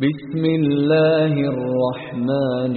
بسم الله الرحمن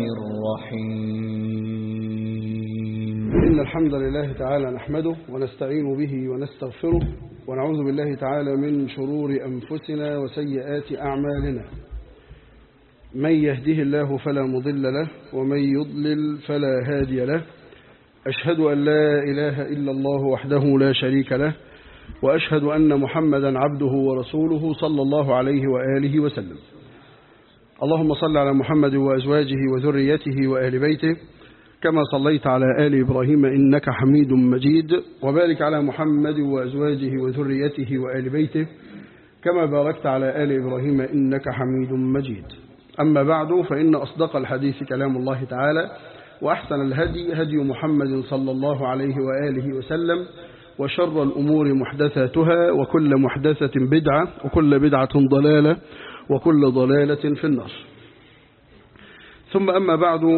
الرحيم إن الحمد لله تعالى نحمده ونستعين به ونستغفره ونعوذ بالله تعالى من شرور أنفسنا وسيئات أعمالنا من يهده الله فلا مضل له ومن يضلل فلا هادي له أشهد أن لا إله إلا الله وحده لا شريك له وأشهد أن محمدا عبده ورسوله صلى الله عليه وآله وسلم اللهم صل على محمد وأزواجه وذريته وآل بيته كما صليت على آل إبراهيم إنك حميد مجيد وبارك على محمد وأزواجه وذريته وآل بيته كما باركت على آل إبراهيم إنك حميد مجيد أما بعد فإن أصدق الحديث كلام الله تعالى وأحسن الهدي هدي محمد صلى الله عليه وآله وسلم وشر الأمور محدثاتها وكل محدثة بدعة وكل بدعة ضلالة وكل ضلالة في النار ثم أما بعد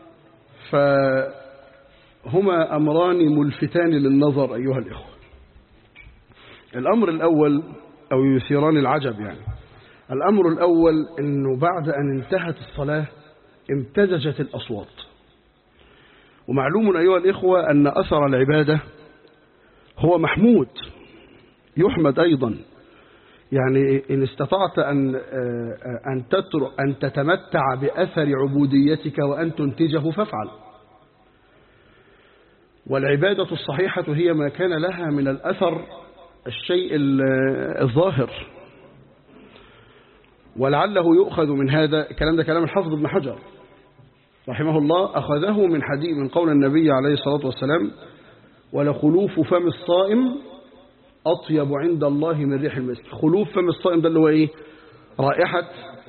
فهما أمران ملفتان للنظر أيها الإخوة الأمر الأول أو يثيران العجب يعني الأمر الأول أنه بعد أن انتهت الصلاة امتزجت الأصوات ومعلوم أيها الإخوة أن أثر العبادة هو محمود يحمد أيضا يعني إن استطعت أن أن تتر أن تتمتع بأثر عبوديتك وأن تنتجه فافعل والعبادة الصحيحة هي ما كان لها من الأثر الشيء الظاهر ولعله يؤخذ من هذا الكلام ده كلام الحافظ ابن حجر رحمه الله أخذه من حديث من قول النبي عليه الصلاة والسلام ولخلوف فم الصائم أطيب عند الله من ريح المسك خلوف فم الصائم ده اللي هو إيه رائحة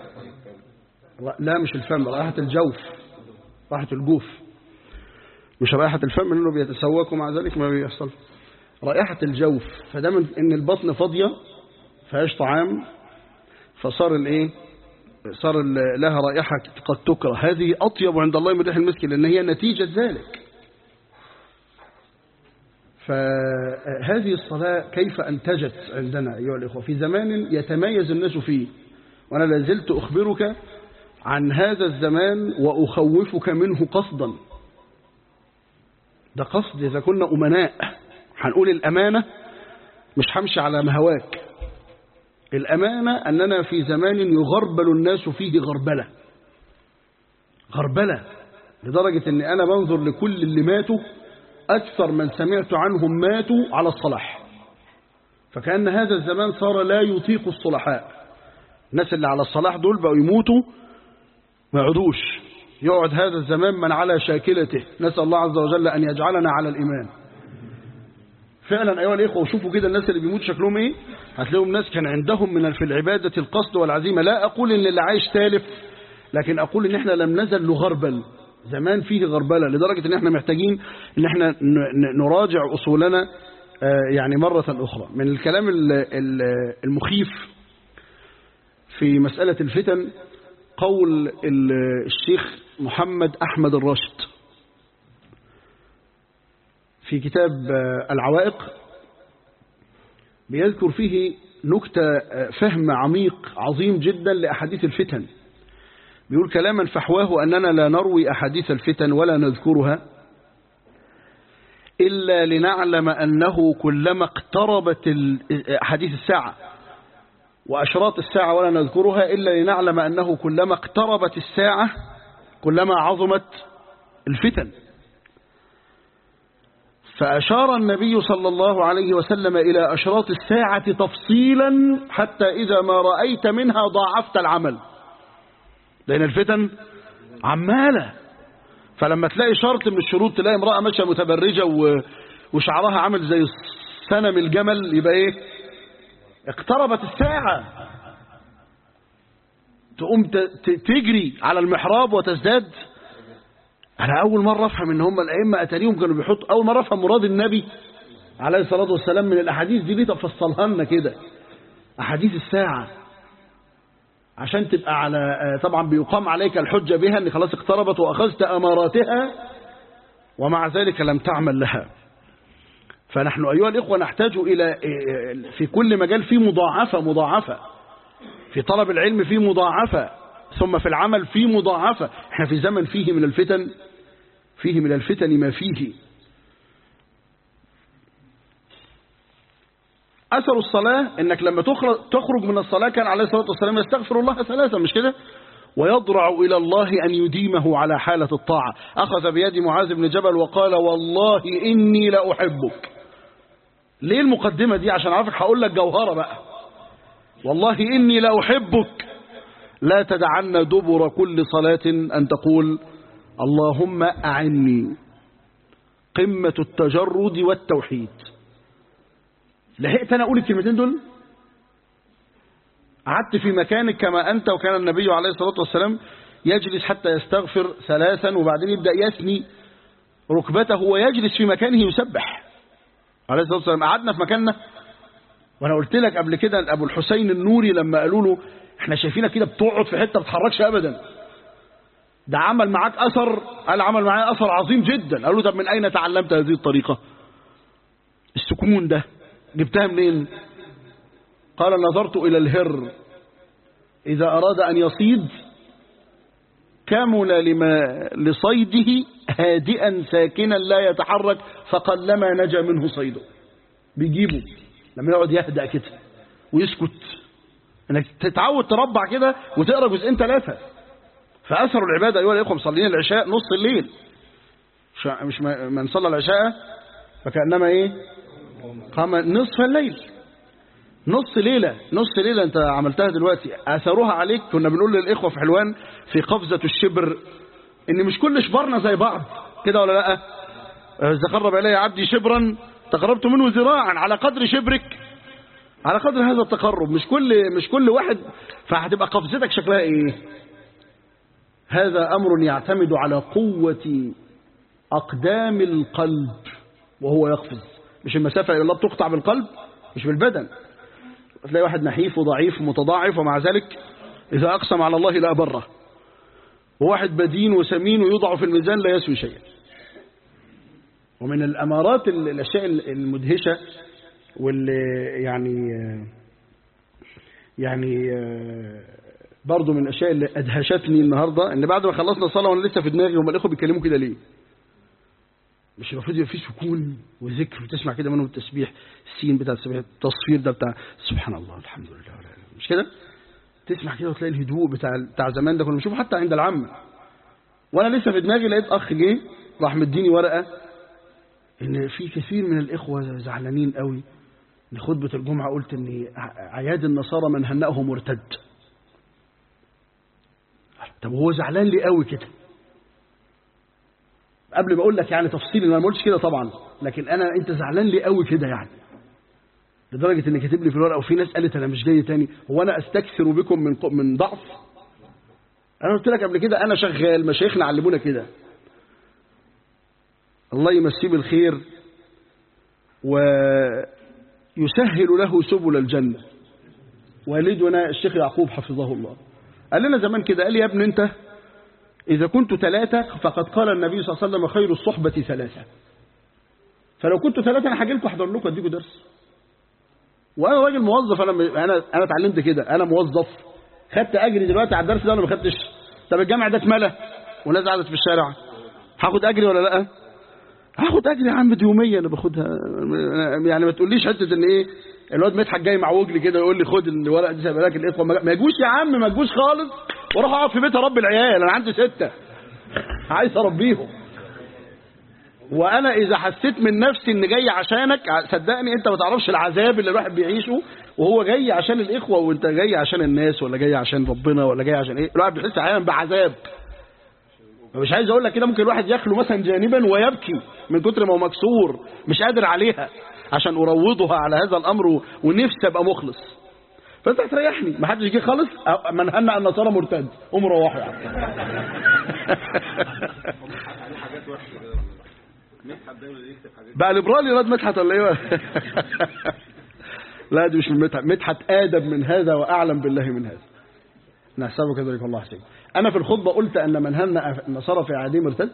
لا مش الفم رائحة الجوف رائحة الجوف مش رائحة الفم لأنه بيتسوق ومع ذلك ما بيحصل رائحة الجوف فده من إن البطن فاضية فيهاش طعام فصار الايه صار لها رائحة قد تكره هذه أطيب عند الله من ريح المسك لأن هي نتيجة ذلك فهذه الصلاة كيف أنتجت عندنا أيها الإخوة في زمان يتميز الناس فيه وأنا لازلت أخبرك عن هذا الزمان وأخوفك منه قصدا ده قصد إذا كنا أمناء هنقول الأمانة مش همشي على مهواك الأمانة أننا في زمان يغربل الناس فيه غربلة غربلة لدرجة أن أنا بنظر لكل اللي ماتوا أكثر من سمعت عنهم ماتوا على الصلاح فكأن هذا الزمان صار لا يطيق الصلحاء الناس اللي على الصلاح دول بقوا يموتوا ما يعودوش يقعد هذا الزمان من على شاكلته نسأل الله عز وجل أن يجعلنا على الإيمان فعلا أيها الإخوة وشوفوا كده الناس اللي بيموت شكلهم إيه هتلاقيهم ناس كان عندهم من في العبادة القصد والعزيمة لا أقول إن اللي عايش تالف لكن أقول إن إحنا لم نزل نغربل زمان فيه غربلة لدرجة إن إحنا محتاجين إن إحنا نراجع أصولنا يعني مرة أخرى من الكلام المخيف في مسألة الفتن قول الشيخ محمد أحمد الراشد في كتاب العوائق بيذكر فيه نكتة فهم عميق عظيم جدا لأحاديث الفتن بيقول كلاما فحواه أننا لا نروي أحاديث الفتن ولا نذكرها إلا لنعلم أنه كلما اقتربت حديث الساعة وأشراط الساعة ولا نذكرها إلا لنعلم أنه كلما اقتربت الساعة كلما عظمت الفتن فأشار النبي صلى الله عليه وسلم إلى أشراط الساعة تفصيلا حتى إذا ما رأيت منها ضاعفت العمل لأن الفتن عمالة فلما تلاقي شرط من الشروط تلاقي امرأة ماشية متبرجة وشعرها عامل زي سنم الجمل يبقى ايه اقتربت الساعة تقوم تجري على المحراب وتزداد أنا أول مرة أفهم إن هم الأئمة أتاريهم كانوا بيحطوا أول مرة أفهم مراد النبي عليه الصلاة والسلام من الأحاديث دي ليه تفصلها لنا كده أحاديث الساعة عشان تبقى على طبعا بيقام عليك الحجة بها أن خلاص اقتربت وأخذت أماراتها ومع ذلك لم تعمل لها فنحن أيها الإخوة نحتاج إلى في كل مجال في مضاعفة مضاعفة في طلب العلم في مضاعفة ثم في العمل في مضاعفة احنا في زمن فيه من الفتن فيه من الفتن ما فيه أثر الصلاة إنك لما تخرج, تخرج من الصلاة كان عليه الصلاة والسلام يستغفر الله ثلاثا مش كده ويضرع إلى الله أن يديمه على حالة الطاعة أخذ بيد معاذ بن جبل وقال والله إني لأحبك ليه المقدمة دي عشان عارفك هقول لك جوهرة بقى والله إني لأحبك لا تدعن دبر كل صلاة أن تقول اللهم أعني قمة التجرد والتوحيد لحقت أنا أقول الكلمتين دول قعدت في مكانك كما أنت وكان النبي عليه الصلاة والسلام يجلس حتى يستغفر ثلاثا وبعدين يبدأ يثني ركبته ويجلس في مكانه يسبح عليه الصلاة والسلام قعدنا في مكاننا وانا قلت لك قبل كده ابو الحسين النوري لما قالوا له احنا شايفينك كده بتقعد في حته ما بتتحركش ابدا ده عمل معاك اثر قال عمل معايا اثر عظيم جدا قالوا طب من اين تعلمت هذه الطريقه السكون ده جبتها منين قال نظرت الى الهر اذا اراد ان يصيد كمل لما لصيده هادئا ساكنا لا يتحرك فقلما نجا منه صيده بيجيبه لما يقعد يهدأ كده ويسكت انك تتعود تربع كده وتقرا جزئين ثلاثه فاثر العباده ايها الاخوه مصلين العشاء نص الليل مش من صلى العشاء فكانما ايه قام نصف الليل نص ليلة نص ليلة انت عملتها دلوقتي اثروها عليك كنا بنقول للاخوة في حلوان في قفزة الشبر ان مش كل شبرنا زي بعض كده ولا لا اذا قرب الي عبدي شبرا تقربت منه ذراعا على قدر شبرك على قدر هذا التقرب مش كل مش كل واحد فهتبقى قفزتك شكلها ايه هذا امر يعتمد على قوة اقدام القلب وهو يقفز مش المسافة الى الله بتقطع بالقلب مش بالبدن تلاقي واحد نحيف وضعيف ومتضاعف ومع ذلك إذا أقسم على الله لا بره وواحد بدين وسمين ويوضع في الميزان لا يسوي شيئا ومن الأمارات الأشياء المدهشة واللي يعني يعني برضه من الأشياء اللي أدهشتني النهاردة إن بعد ما خلصنا الصلاة وأنا لسه في دماغي هم الإخوة بيتكلموا كده ليه مش المفروض يبقى في سكون وذكر وتسمع كده منهم التسبيح السين بتاع التسبيح التصفير ده بتاع سبحان الله الحمد لله ولا مش كده تسمع كده وتلاقي الهدوء بتاع بتاع زمان ده كنا بنشوفه حتى عند العامة وانا لسه في دماغي لقيت اخ جه راح مديني ورقه ان في كثير من الاخوه زعلانين قوي ان خطبه الجمعه قلت ان عياد النصارى من هنأه مرتد طب هو زعلان ليه قوي كده قبل ما اقول لك يعني تفصيل انا ما قلتش كده طبعا لكن انا انت زعلان ليه قوي كده يعني لدرجه ان كاتب لي في الورقه وفي ناس قالت انا مش جاي تاني هو انا استكثر بكم من من ضعف انا قلت لك قبل كده انا شغال مشايخنا علمونا كده الله يمسيه بالخير ويسهل له سبل الجنه والدنا الشيخ يعقوب حفظه الله قال لنا زمان كده قال لي يا ابن انت إذا كنت ثلاثة فقد قال النبي صلى الله عليه وسلم خير الصحبة ثلاثة فلو كنت ثلاثة أنا هاجي لكم أحضر لكم أديكم درس وأنا راجل موظف أنا أنا أنا اتعلمت كده أنا موظف خدت أجري دلوقتي على الدرس ده ولا ما خدتش طب الجامع ده اتملى والناس قعدت في الشارع هاخد أجري ولا لأ؟ هاخد أجري يا عم دي يومية أنا باخدها يعني ما تقوليش حتة إن إيه الواد مدحت جاي مع وجلي كده يقول لي خد الورقه دي سيبها لك الاخوه ما يجوش يا عم ما يجوش خالص واروح اقعد في بيت اربي العيال انا عندي سته عايز اربيهم وانا اذا حسيت من نفسي ان جاي عشانك صدقني انت ما تعرفش العذاب اللي الواحد بيعيشه وهو جاي عشان الاخوه وانت جاي عشان الناس ولا جاي عشان ربنا ولا جاي عشان ايه الواحد بيحس احيانا بعذاب مش عايز اقول لك كده ممكن الواحد يخلو مثلا جانبا ويبكي من كتر ما هو مكسور مش قادر عليها عشان اروضها على هذا الامر ونفسي ابقى مخلص فانت هتريحني ما حدش جه خالص من هنأ النصارى مرتد قوم روحوا يعني بقى ليبرالي راد مدحت ولا ايه لا دي مش من مدحت مدحت ادب من هذا واعلم بالله من هذا نحسبه كذلك الله حسين انا في الخطبه قلت ان من هنأ النصارى في عهدهم ارتد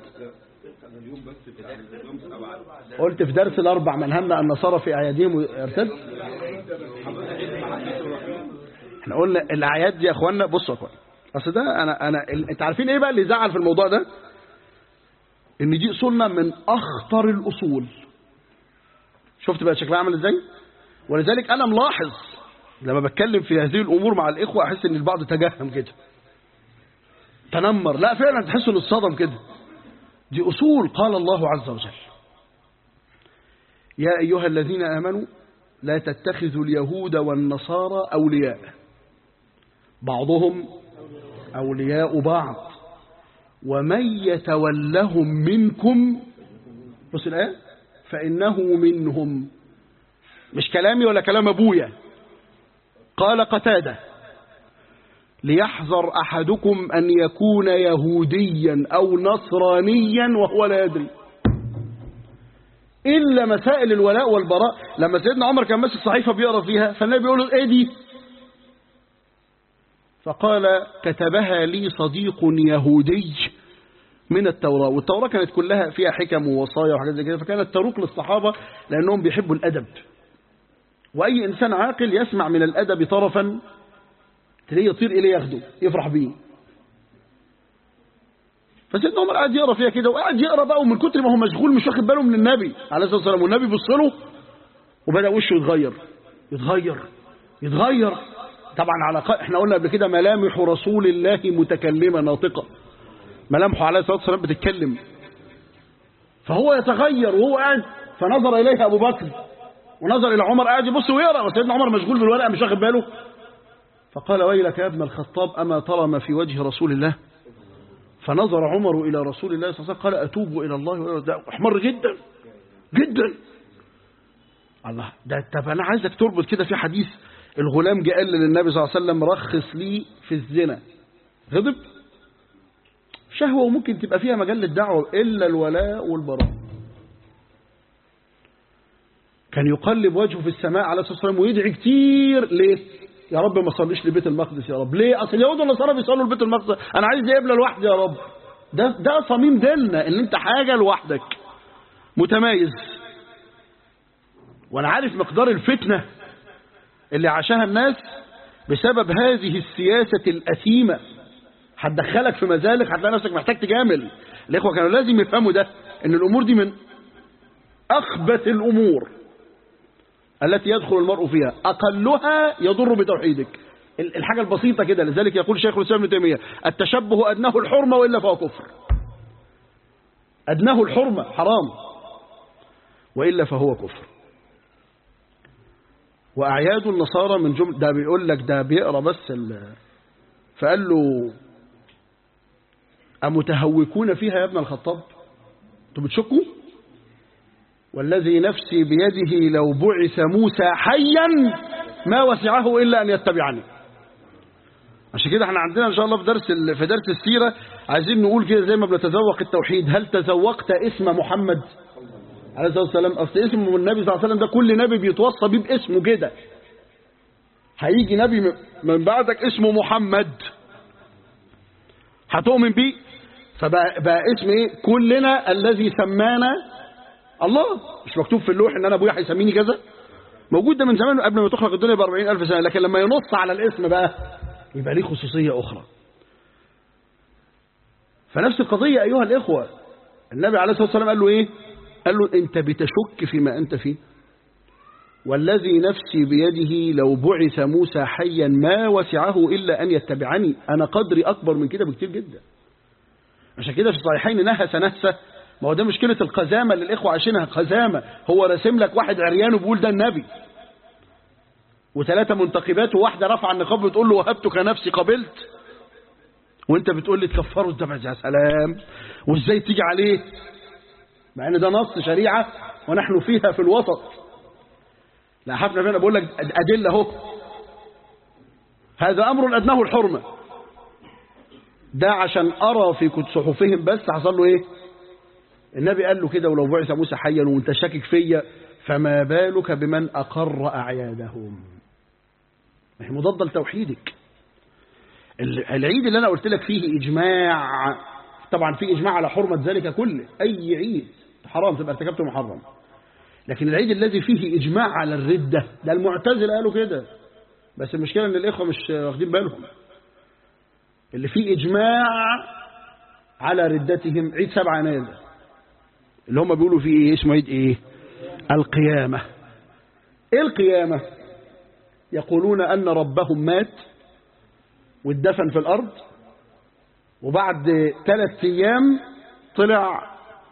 قلت في درس الاربع من هنأ النصارى في اعيادهم ارتد احنا قلنا الاعياد دي يا اخوانا بصوا يا اخوانا اصل ده انا انا ال- انت عارفين ايه بقى اللي زعل في الموضوع ده ان دي اصولنا من اخطر الاصول شفت بقى شكلها عامل ازاي ولذلك انا ملاحظ لما بتكلم في هذه الامور مع الاخوه احس ان البعض تجهم كده تنمر لا فعلا تحس انه اتصدم كده دي اصول قال الله عز وجل يا ايها الذين امنوا لا تتخذوا اليهود والنصارى اولياء بعضهم اولياء بعض ومن يتولهم منكم بص الايه فانه منهم مش كلامي ولا كلام ابويا قال قتاده ليحذر احدكم ان يكون يهوديا او نصرانيا وهو لا يدري الا مسائل الولاء والبراء لما سيدنا عمر كان ماسك صحيفه بيقرا فيها فالنبي بيقول له ايه دي فقال كتبها لي صديق يهودي من التوراة والتوراة كانت كلها فيها حكم ووصايا وحاجات زي كده فكانت تروق للصحابة لأنهم بيحبوا الأدب وأي إنسان عاقل يسمع من الأدب طرفا تلاقيه يطير إليه ياخده يفرح بيه فسيدنا عمر قاعد يقرا فيها كده وقاعد يقرا بقى ومن كتر ما هو مشغول مش واخد باله من النبي عليه الصلاه والسلام والنبي بص له وبدا وشه يتغير يتغير يتغير طبعا على ق... احنا قلنا قبل كده ملامح رسول الله متكلمه ناطقه ملامحه عليه الصلاه والسلام بتتكلم فهو يتغير وهو قاعد فنظر اليه ابو بكر ونظر الى عمر قاعد يبص ويقرا وسيدنا عمر مشغول بالورقه مش واخد باله فقال ويلك يا ابن الخطاب اما ترى ما في وجه رسول الله فنظر عمر إلى رسول الله صلى الله عليه وسلم قال أتوب إلى الله ده احمر جدا جدا الله ده طب أنا عايزك تربط كده في حديث الغلام جاء قال للنبي صلى الله عليه وسلم رخص لي في الزنا غضب شهوة وممكن تبقى فيها مجال للدعوة إلا الولاء والبراء كان يقلب وجهه في السماء عليه الصلاة والسلام ويدعي كتير ليه يا رب ما صليش لبيت المقدس يا رب ليه اصل اليهود والنصارى بيصلوا لبيت المقدس انا عايز قبله لوحدي يا رب ده ده صميم ديننا ان انت حاجه لوحدك متميز وانا عارف مقدار الفتنه اللي عاشها الناس بسبب هذه السياسه الاثيمه هتدخلك في مزالق هتلاقي نفسك محتاج تجامل الاخوه كانوا لازم يفهموا ده ان الامور دي من اخبث الامور التي يدخل المرء فيها أقلها يضر بتوحيدك الحاجة البسيطة كده لذلك يقول شيخ الإسلام ابن تيمية التشبه أدناه الحرمة وإلا فهو كفر أدناه الحرمة حرام وإلا فهو كفر وأعياد النصارى من جمل ده بيقول لك ده بيقرأ بس ال... فقال له أمتهوكون فيها يا ابن الخطاب أنتوا بتشكوا والذي نفسي بيده لو بعث موسى حيا ما وسعه إلا أن يتبعني عشان كده احنا عندنا ان شاء الله في درس في درس السيره عايزين نقول كده زي ما بنتذوق التوحيد هل تذوقت اسم محمد عليه الصلاه والسلام اصل اسم النبي صلى الله عليه وسلم ده كل نبي بيتوصى بيه باسمه كده هيجي نبي من بعدك اسمه محمد هتؤمن بيه فبقى بقى اسم ايه كلنا الذي سمانا الله مش مكتوب في اللوح ان انا ابويا هيسميني كذا موجود ده من زمان قبل ما تخلق الدنيا ب 40000 سنه لكن لما ينص على الاسم بقى يبقى ليه خصوصيه اخرى فنفس القضيه ايها الاخوه النبي عليه الصلاه والسلام قال له ايه قال له انت بتشك فيما انت فيه والذي نفسي بيده لو بعث موسى حيا ما وسعه الا ان يتبعني انا قدري اكبر من كده بكتير جدا عشان كده في الصحيحين نهس نهسه ما هو ده مشكلة القزامة اللي الإخوة عايشينها قزامة هو راسم لك واحد عريان وبيقول ده النبي وثلاثة منتقبات وواحدة رفع النقاب بتقول له وهبتك نفسي قبلت وانت بتقول لي تكفروا الدم يا سلام وازاي تيجي عليه مع ان ده نص شريعة ونحن فيها في الوسط لا حفنا فينا بقول لك أدلة اهو هذا أمر أدناه الحرمة ده عشان أرى في صحفهم بس حصل له إيه النبي قال له كده ولو بعث موسى حيا وانت شاكك فيا فما بالك بمن أقر أعيادهم ما هي مضادة لتوحيدك العيد اللي أنا قلت لك فيه إجماع طبعا في إجماع على حرمة ذلك كله أي عيد حرام تبقى ارتكبته محرم لكن العيد الذي فيه إجماع على الردة ده المعتزلة قالوا كده بس المشكلة أن الإخوة مش واخدين بالهم اللي فيه إجماع على ردتهم عيد سبع يناير اللي هم بيقولوا فيه إيه اسمه عيد إيه القيامة إيه القيامة يقولون أن ربهم مات واتدفن في الأرض وبعد ثلاث أيام طلع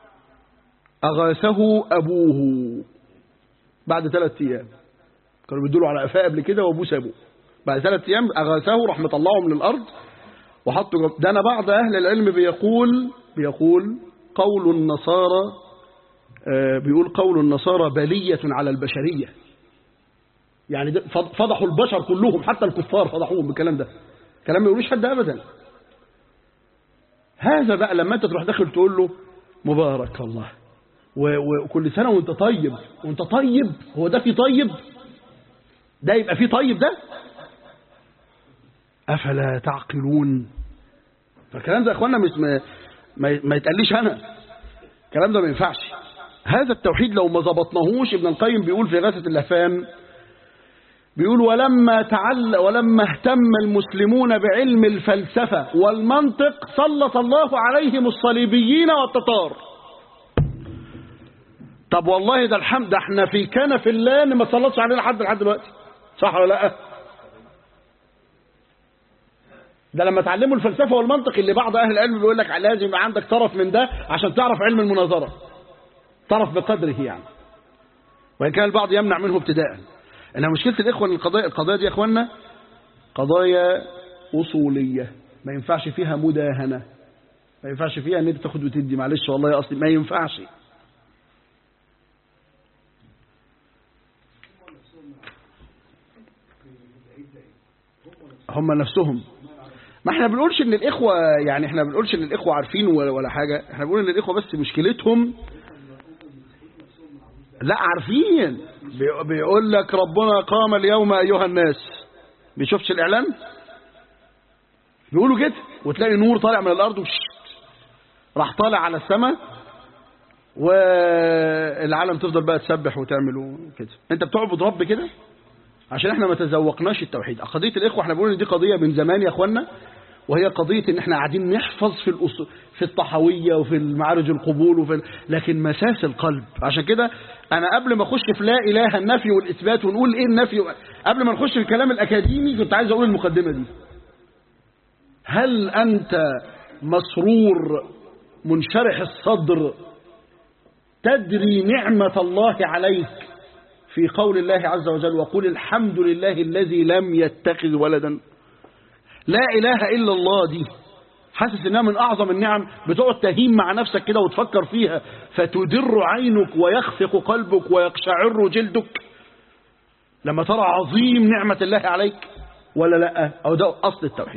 أغاثه أبوه بعد ثلاث أيام كانوا بيدلوا على قفاه قبل كده وأبوه سابوه بعد ثلاث أيام أغاثه راح مطلعه من الأرض وحطوا جنب ده أنا بعض أهل العلم بيقول بيقول قول النصارى آه بيقول قول النصارى بلية على البشرية يعني ده فضحوا البشر كلهم حتى الكفار فضحوهم بالكلام ده كلام ما يقولوش حد أبدا هذا بقى لما أنت تروح داخل تقول له مبارك الله وكل سنة وانت طيب وانت طيب هو ده في طيب ده يبقى في طيب ده أفلا تعقلون فالكلام ده يا أخوانا مش ما, ما, ما يتقليش أنا الكلام ده ما ينفعش هذا التوحيد لو ما ظبطناهوش ابن القيم بيقول في غاثة اللهفان بيقول ولما تعل ولما اهتم المسلمون بعلم الفلسفة والمنطق سلط الله عليهم الصليبيين والتتار طب والله ده الحمد ده احنا في كنف الله ان ما سلطش علينا حد لحد دلوقتي صح ولا لا ده لما تعلموا الفلسفة والمنطق اللي بعض أهل العلم بيقول لك لازم يبقى عندك طرف من ده عشان تعرف علم المناظرة طرف بقدره يعني وإن كان البعض يمنع منه ابتداء إنها مشكلة الإخوة القضايا, القضايا دي يا إخواننا قضايا أصولية ما ينفعش فيها مداهنة ما ينفعش فيها ان انت تاخد وتدي معلش والله يا اصلي ما ينفعش هم نفسهم ما احنا بنقولش ان الاخوة يعني احنا بنقولش ان الاخوة عارفين ولا حاجة احنا بنقول ان الاخوة بس مشكلتهم لا عارفين بيقول لك ربنا قام اليوم ايها الناس بيشوفش الاعلان بيقولوا كده وتلاقي نور طالع من الارض وشت راح طالع على السماء والعالم تفضل بقى تسبح وتعمل كده انت بتعبد رب كده عشان احنا ما تذوقناش التوحيد قضية الاخوة احنا بنقول ان دي قضية من زمان يا اخوانا وهي قضية ان احنا قاعدين نحفظ في الأصول في الطحوية وفي المعارج القبول وفي ال... لكن مساس القلب عشان كده انا قبل ما اخش في لا اله النفي والاثبات ونقول ايه النفي و... قبل ما نخش في الكلام الاكاديمي كنت عايز اقول المقدمة دي هل انت مسرور منشرح الصدر تدري نعمة الله عليك في قول الله عز وجل وقل الحمد لله الذي لم يتخذ ولدا لا إله إلا الله دي حاسس انها من اعظم النعم بتقعد تهيم مع نفسك كده وتفكر فيها فتدر عينك ويخفق قلبك ويقشعر جلدك لما ترى عظيم نعمة الله عليك ولا لا او ده اصل التوحيد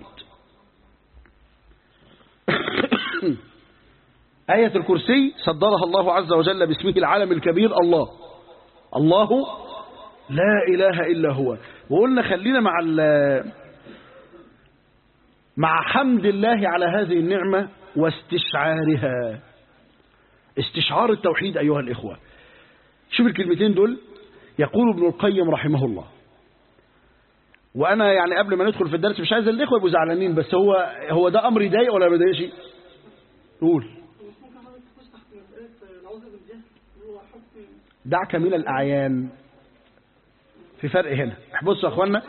آية الكرسي صدرها الله عز وجل باسمه العالم الكبير الله الله لا إله إلا هو وقلنا خلينا مع مع حمد الله على هذه النعمة واستشعارها استشعار التوحيد أيها الإخوة شوف الكلمتين دول يقول ابن القيم رحمه الله وأنا يعني قبل ما ندخل في الدرس مش عايز الإخوة يبقوا زعلانين بس هو هو ده أمر يضايق ولا ما يضايقش؟ قول دعك من الأعيان في فرق هنا بصوا يا أخوانا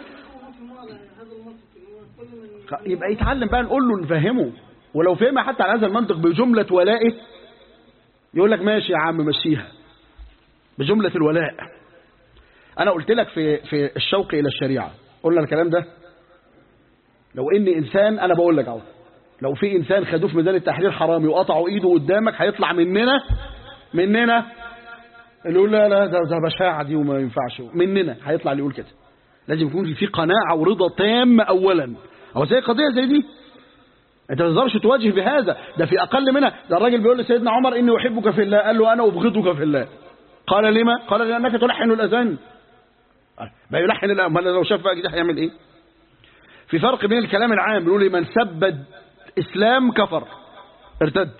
يبقى يتعلم بقى نقول له نفهمه ولو فهمها حتى على هذا المنطق بجملة ولائه يقول لك ماشي يا عم مشيها بجملة الولاء أنا قلت لك في في الشوق إلى الشريعة قلنا الكلام ده لو إن إنسان أنا بقول لك أهو لو في إنسان خدوه في ميدان التحرير حرامي وقطعوا إيده قدامك هيطلع مننا مننا اللي يقول لا لا ده, ده بشاعة دي وما ينفعش مننا هيطلع اللي يقول كده لازم يكون في قناعة ورضا تام أولا هو زي قضية زي دي انت ما تقدرش تواجه بهذا ده في اقل منها ده الراجل بيقول لسيدنا عمر اني احبك في الله قال له انا ابغضك في الله قال لما قال لانك تلحن الاذان ما يلحن الامر لو شاف بقى كده هيعمل ايه في فرق بين الكلام العام بيقول من سب الاسلام كفر ارتد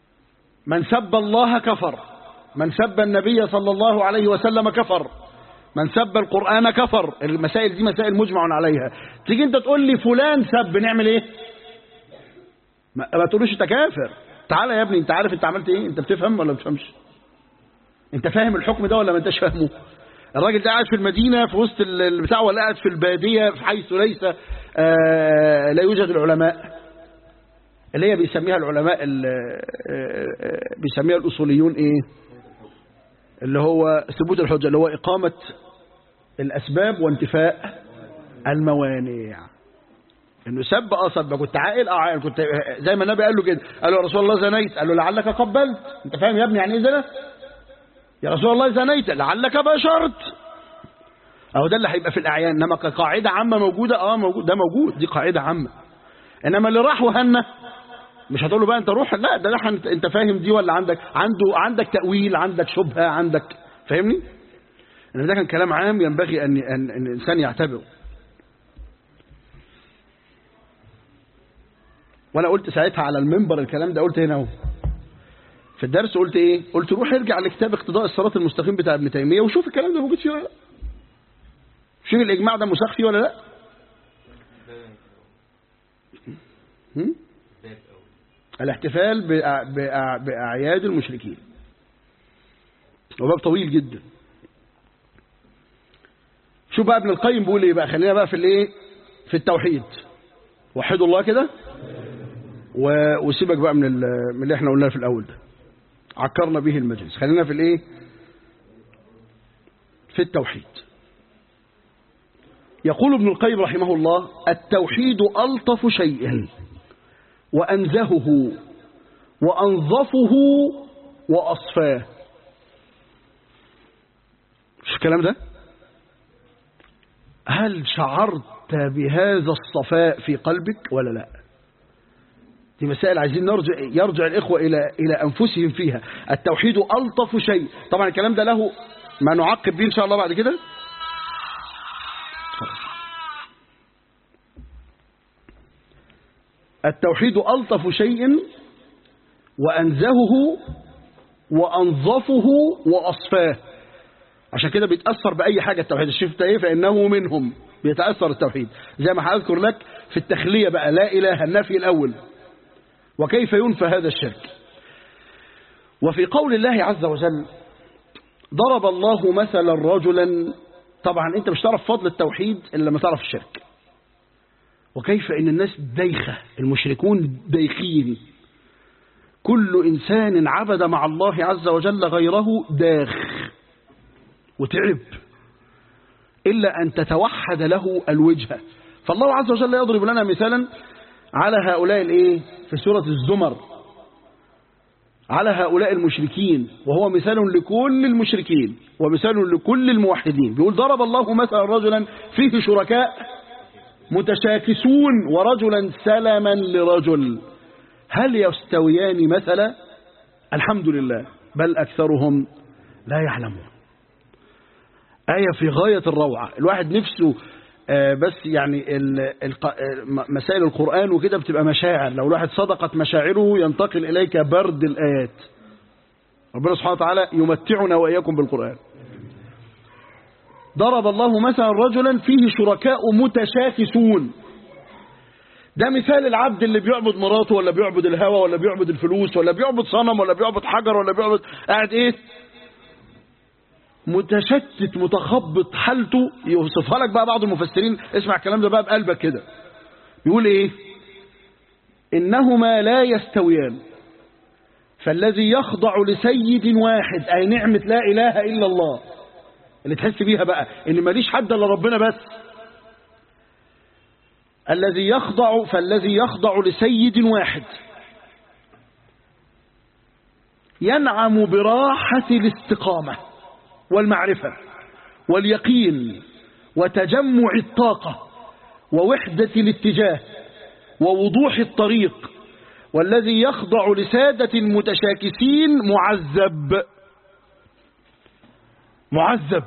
من سب الله كفر من سب النبي صلى الله عليه وسلم كفر من سب القرآن كفر المسائل دي مسائل مجمع عليها تيجي انت تقول لي فلان سب نعمل ايه ما, ما تقولوش انت كافر تعالى يا ابني انت عارف انت عملت ايه انت بتفهم ولا ما بتفهمش انت فاهم الحكم ده ولا ما انتش فاهمه الراجل ده قاعد في المدينة في وسط ال- البتاع ولا قاعد في البادية في حيث ليس آه لا يوجد العلماء اللي هي بيسميها العلماء ال- آه، آه، بيسميها الأصوليون ايه اللي هو ثبوت الحجة اللي هو إقامة الأسباب وانتفاء الموانع انه سب اه سب كنت عاقل اه عاقل كنت زي ما النبي قال له كده قال له يا رسول الله زنيت قال له لعلك قبلت انت فاهم يا ابني يعني ايه زنا يا رسول الله زنيت لعلك بشرت اهو ده اللي هيبقى في الاعيان انما كقاعده عامه موجوده اه موجود ده موجود دي قاعده عامه انما اللي راح وهنا مش هتقول له بقى انت روح لا ده ده انت انت فاهم دي ولا عندك عنده عندك تاويل عندك شبهه عندك فاهمني ان ده كان كلام عام ينبغي ان ان, أن الانسان يعتبره وانا قلت ساعتها على المنبر الكلام ده قلت هنا اهو في الدرس قلت ايه قلت روح ارجع لكتاب اقتضاء الصراط المستقيم بتاع ابن تيميه وشوف الكلام ده موجود فيه ولا لا شوف الاجماع ده مساق فيه ولا لا هم؟ الاحتفال بأع- بأع- بأعياد المشركين وباب طويل جدا شوف بقى ابن القيم بيقول ايه بقى خلينا بقى في الايه في التوحيد وحدوا الله كده و- وسيبك بقى من ال- من اللي احنا قلناه في الاول ده عكرنا به المجلس خلينا في الايه في التوحيد يقول ابن القيم رحمه الله التوحيد ألطف شيء وأنزهه وأنظفه وأصفاه مش الكلام ده هل شعرت بهذا الصفاء في قلبك ولا لا دي مسائل عايزين نرجع يرجع الإخوة إلى إلى أنفسهم فيها التوحيد ألطف شيء طبعا الكلام ده له ما نعقب به إن شاء الله بعد كده التوحيد ألطف شيء وأنزهه وأنظفه وأصفاه عشان كده بيتأثر بأي حاجة التوحيد الشفت إيه فإنه منهم بيتأثر التوحيد زي ما هذكر لك في التخلية بقى لا إله النفي الأول وكيف ينفى هذا الشرك وفي قول الله عز وجل ضرب الله مثلا رجلا طبعا انت مش تعرف فضل التوحيد الا لما تعرف الشرك وكيف ان الناس دايخه المشركون دايخين كل انسان عبد مع الله عز وجل غيره داخ وتعب الا ان تتوحد له الوجهه فالله عز وجل يضرب لنا مثالا على هؤلاء الايه في سوره الزمر على هؤلاء المشركين وهو مثال لكل المشركين ومثال لكل الموحدين بيقول ضرب الله مثلا رجلا فيه شركاء متشاكسون ورجلا سلما لرجل هل يستويان مثلا الحمد لله بل أكثرهم لا يعلمون آية في غاية الروعة الواحد نفسه آه، بس يعني ال- الق- آه، م- مسائل القرآن وكده بتبقى مشاعر لو الواحد صدقت مشاعره ينتقل إليك برد الآيات ربنا سبحانه وتعالى يمتعنا وإياكم بالقرآن ضرب الله مثلا رجلا فيه شركاء متشاكسون ده مثال العبد اللي بيعبد مراته ولا بيعبد الهوى ولا بيعبد الفلوس ولا بيعبد صنم ولا بيعبد حجر ولا بيعبد قاعد ايه متشتت متخبط حالته يوصفها لك بقى بعض المفسرين اسمع الكلام ده بقى بقلبك كده يقول ايه انهما لا يستويان فالذي يخضع لسيد واحد اي نعمة لا اله الا الله اللي تحس بيها بقى ان ماليش حد الا ربنا بس الذي يخضع فالذي يخضع لسيد واحد ينعم براحة الاستقامة والمعرفة واليقين وتجمع الطاقة ووحدة الاتجاه ووضوح الطريق والذي يخضع لسادة المتشاكسين معذب معذب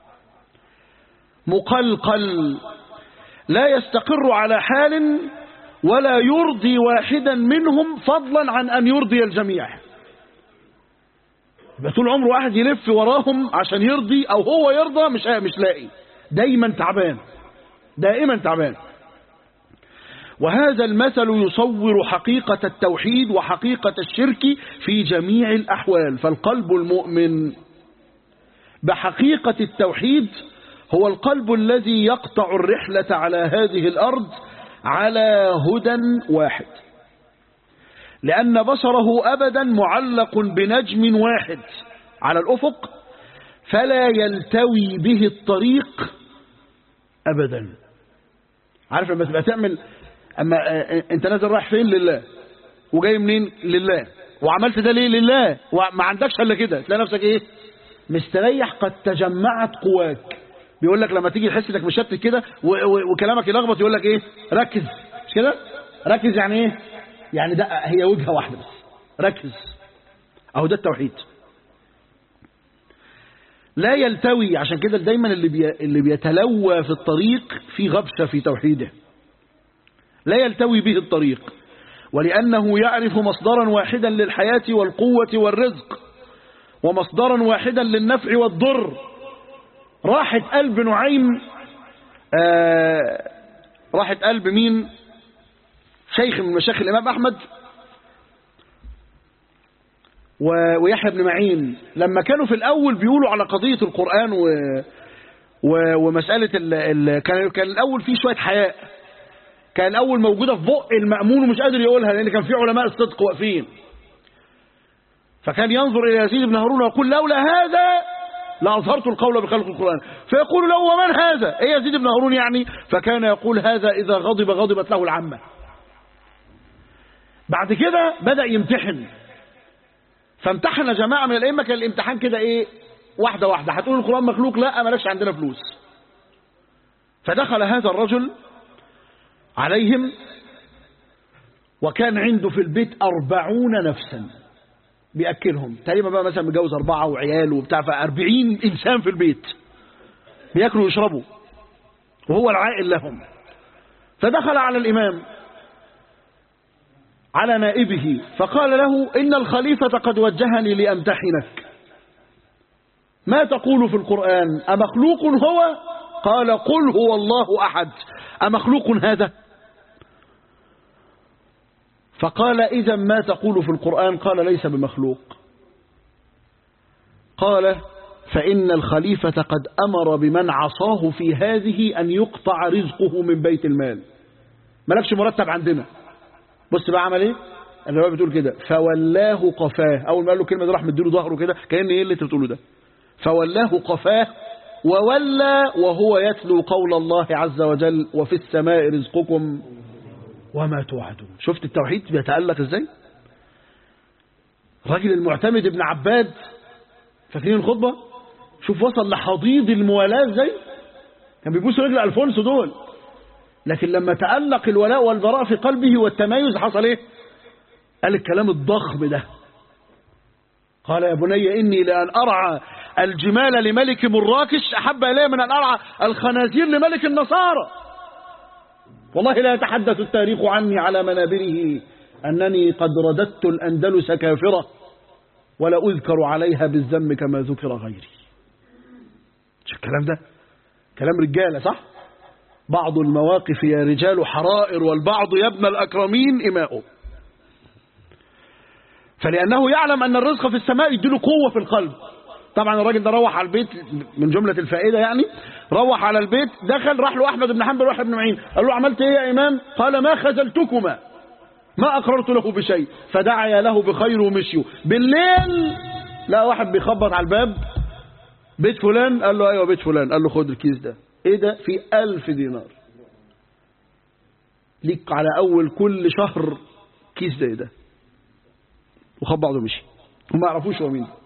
مقلقل لا يستقر على حال ولا يرضي واحدا منهم فضلا عن أن يرضي الجميع يبقى طول عمره واحد يلف وراهم عشان يرضي او هو يرضى مش مش لاقي دايما تعبان دائما تعبان وهذا المثل يصور حقيقة التوحيد وحقيقة الشرك في جميع الأحوال فالقلب المؤمن بحقيقة التوحيد هو القلب الذي يقطع الرحلة على هذه الأرض على هدى واحد لأن بصره أبدا معلق بنجم واحد على الأفق فلا يلتوي به الطريق أبدا عارف لما تبقى تعمل أما أنت نازل رايح فين لله وجاي منين لله وعملت ده ليه لله وما عندكش إلا كده تلاقي نفسك إيه مستريح قد تجمعت قواك بيقول لك لما تيجي تحس انك مشتت كده وكلامك يلخبط يقول لك ايه ركز مش كده ركز يعني ايه يعني ده هي وجهه واحده بس ركز اهو ده التوحيد لا يلتوي عشان كده دايما اللي بي اللي بيتلوى في الطريق في غبشه في توحيده لا يلتوي به الطريق ولانه يعرف مصدرا واحدا للحياه والقوه والرزق ومصدرا واحدا للنفع والضر راحت قلب نعيم آه راحت قلب مين شيخ من مشايخ الإمام أحمد ويحيى بن معين لما كانوا في الأول بيقولوا على قضية القرآن و و ومسألة ال ال كان كان الأول فيه شوية حياء كان الأول موجودة في بق المأمون ومش قادر يقولها لأن كان في علماء الصدق واقفين فكان ينظر إلى يزيد بن هارون ويقول لولا هذا لأظهرت القول بخلق القرآن فيقول له ومن هذا ايه يزيد بن هارون يعني فكان يقول هذا إذا غضب غضبت له العامة بعد كده بدأ يمتحن فامتحن جماعة من الأئمة كان الامتحان كده ايه واحدة واحدة هتقول القرآن مخلوق لا مالكش عندنا فلوس فدخل هذا الرجل عليهم وكان عنده في البيت أربعون نفسا بيأكلهم تقريبا بقى مثلا متجوز أربعة وعيال وبتاع فأربعين إنسان في البيت بياكلوا ويشربوا وهو العائل لهم فدخل على الإمام على نائبه فقال له إن الخليفة قد وجهني لأمتحنك ما تقول في القرآن أمخلوق هو قال قل هو الله أحد أمخلوق هذا فقال إذا ما تقول في القرآن قال ليس بمخلوق قال فإن الخليفة قد أمر بمن عصاه في هذه أن يقطع رزقه من بيت المال ملكش مرتب عندنا بص بقى عمل ايه الرواية بتقول كده فولاه قفاه أول ما قال له كلمة راح مديله ظهره كده كأن ايه اللي انت بتقوله ده فولاه قفاه وولى وهو يتلو قول الله عز وجل وفي السماء رزقكم وما توعدون شفت التوحيد بيتألق ازاي الراجل المعتمد ابن عباد فاكرين الخطبة شوف وصل لحضيض الموالاة ازاي كان بيبوس رجل ألفونسو دول لكن لما تألق الولاء والبراء في قلبه والتمايز حصل ايه قال الكلام الضخم ده قال يا بني إني لأن أرعى الجمال لملك مراكش أحب إلي من أن أرعى الخنازير لملك النصارى والله لا يتحدث التاريخ عني على منابره أنني قد رددت الأندلس كافرة ولا أذكر عليها بالذنب كما ذكر غيري شو الكلام ده كلام رجالة صح بعض المواقف يا رجال حرائر والبعض يا ابن الأكرمين إماؤه فلأنه يعلم أن الرزق في السماء يديله قوة في القلب طبعا الراجل ده روح على البيت من جملة الفائدة يعني روح على البيت دخل راح له أحمد بن حنبل واحد بن معين قال له عملت ايه يا إمام قال ما خذلتكما ما أقررت له بشيء فدعي له بخير ومشيوا بالليل لا واحد بيخبط على الباب بيت فلان قال له أيوة بيت فلان قال له خد الكيس ده ايه ده في ألف دينار ليك على أول كل شهر كيس ده ايه ده وخد بعضه ومشي وما يعرفوش هو مين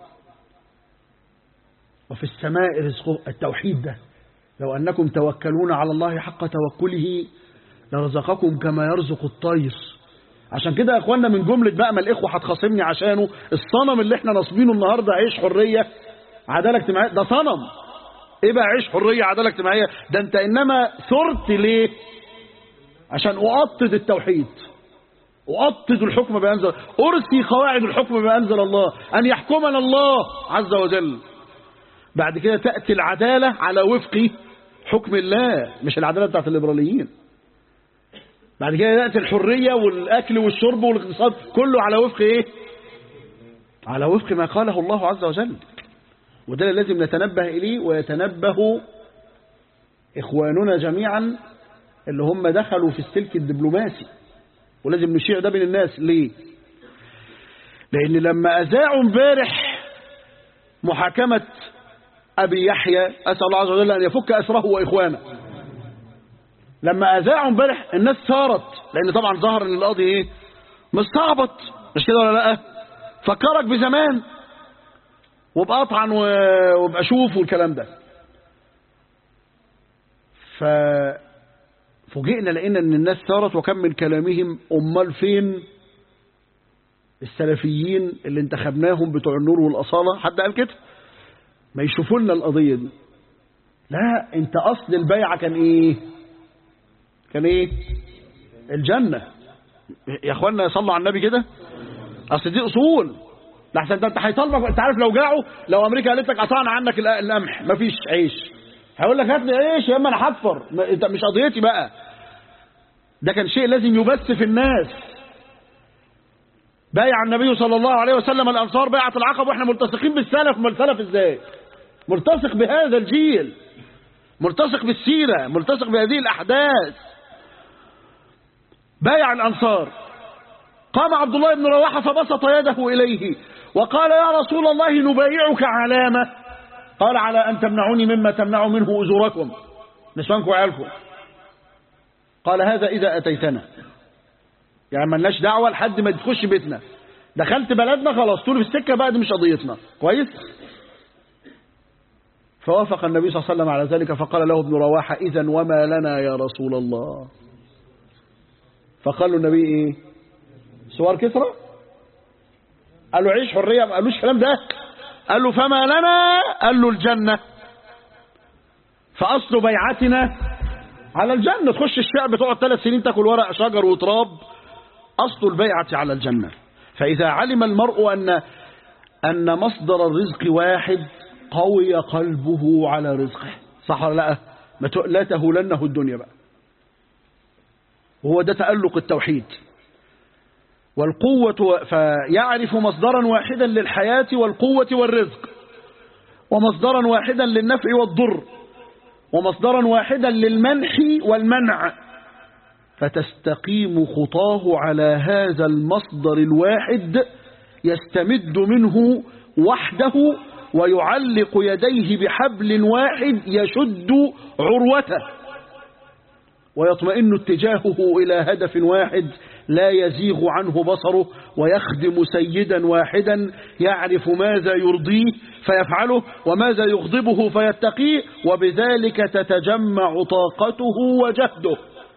وفي السماء رزقه التوحيد ده لو أنكم توكلون على الله حق توكله لرزقكم كما يرزق الطير عشان كده يا اخوانا من جملة بقى ما الإخوة هتخاصمني عشانه الصنم اللي احنا نصبينه النهاردة عيش حرية عدالة اجتماعية ده صنم ايه بقى عيش حرية عدالة اجتماعية ده انت انما ثرت ليه عشان اؤطد التوحيد أؤطد الحكم بأنزل أرسي قواعد الحكم بأنزل الله أن يحكمنا الله عز وجل بعد كده تأتي العدالة على وفق حكم الله مش العدالة بتاعت الليبراليين بعد كده تأتي الحرية والأكل والشرب والاقتصاد كله على وفق إيه على وفق ما قاله الله عز وجل وده اللي لازم نتنبه إليه ويتنبه إخواننا جميعا اللي هم دخلوا في السلك الدبلوماسي ولازم نشيع ده بين الناس ليه لأن لما أذاعوا امبارح محاكمة أبي يحيى أسأل الله عز وجل أن يفك أسره وإخوانه لما أذاعوا امبارح الناس ثارت لأن طبعا ظهر أن القاضي إيه مستعبط مش كده ولا لأ فكرك بزمان وبقطعا وبأشوف والكلام ده ففوجئنا لقينا ان الناس ثارت وكم من كلامهم امال فين السلفيين اللي انتخبناهم بتوع النور والأصالة حد قال كده ما يشوفوا لنا القضية دي لا انت اصل البيعة كان ايه كان ايه الجنة يا اخوانا صلوا على النبي كده اصل دي اصول لحسن ده انت هيطالبك انت عارف لو جاعوا لو امريكا قالت لك قطعنا عنك القمح مفيش عيش هيقول لك هات لي عيش يا اما انا هكفر انت مش قضيتي بقى ده كان شيء لازم يبث في الناس بايع النبي صلى الله عليه وسلم الانصار بيعه العقب واحنا ملتصقين بالسلف ما السلف ازاي ملتصق بهذا الجيل ملتصق بالسيره ملتصق بهذه الاحداث بايع الانصار قام عبد الله بن رواحه فبسط يده اليه وقال يا رسول الله نبايعك علامه قال على ان تمنعوني مما تمنع منه اجوركم نسوانكم وعيالكم قال هذا اذا اتيتنا يعني ملناش دعوة لحد ما تخش بيتنا دخلت بلدنا خلاص طول في السكة بقى دي مش قضيتنا كويس فوافق النبي صلى الله عليه وسلم على ذلك فقال له ابن رواحة إذا وما لنا يا رسول الله فقال له النبي إيه سوار كسرى قال له عيش حرية ما قالوش الكلام ده قال له فما لنا قال له الجنة فأصل بيعتنا على الجنة تخش الشعب تقعد ثلاث سنين تاكل ورق شجر وتراب أصل البيعة على الجنة فإذا علم المرء أن أن مصدر الرزق واحد قوي قلبه على رزقه صح ولا لا ما لا تهولنه الدنيا بقى وهو ده تألق التوحيد والقوة فيعرف مصدرا واحدا للحياة والقوة والرزق ومصدرا واحدا للنفع والضر ومصدرا واحدا للمنح والمنع فتستقيم خطاه على هذا المصدر الواحد يستمد منه وحده ويعلق يديه بحبل واحد يشد عروته ويطمئن اتجاهه إلى هدف واحد لا يزيغ عنه بصره ويخدم سيدا واحدا يعرف ماذا يرضيه فيفعله وماذا يغضبه فيتقيه وبذلك تتجمع طاقته وجهده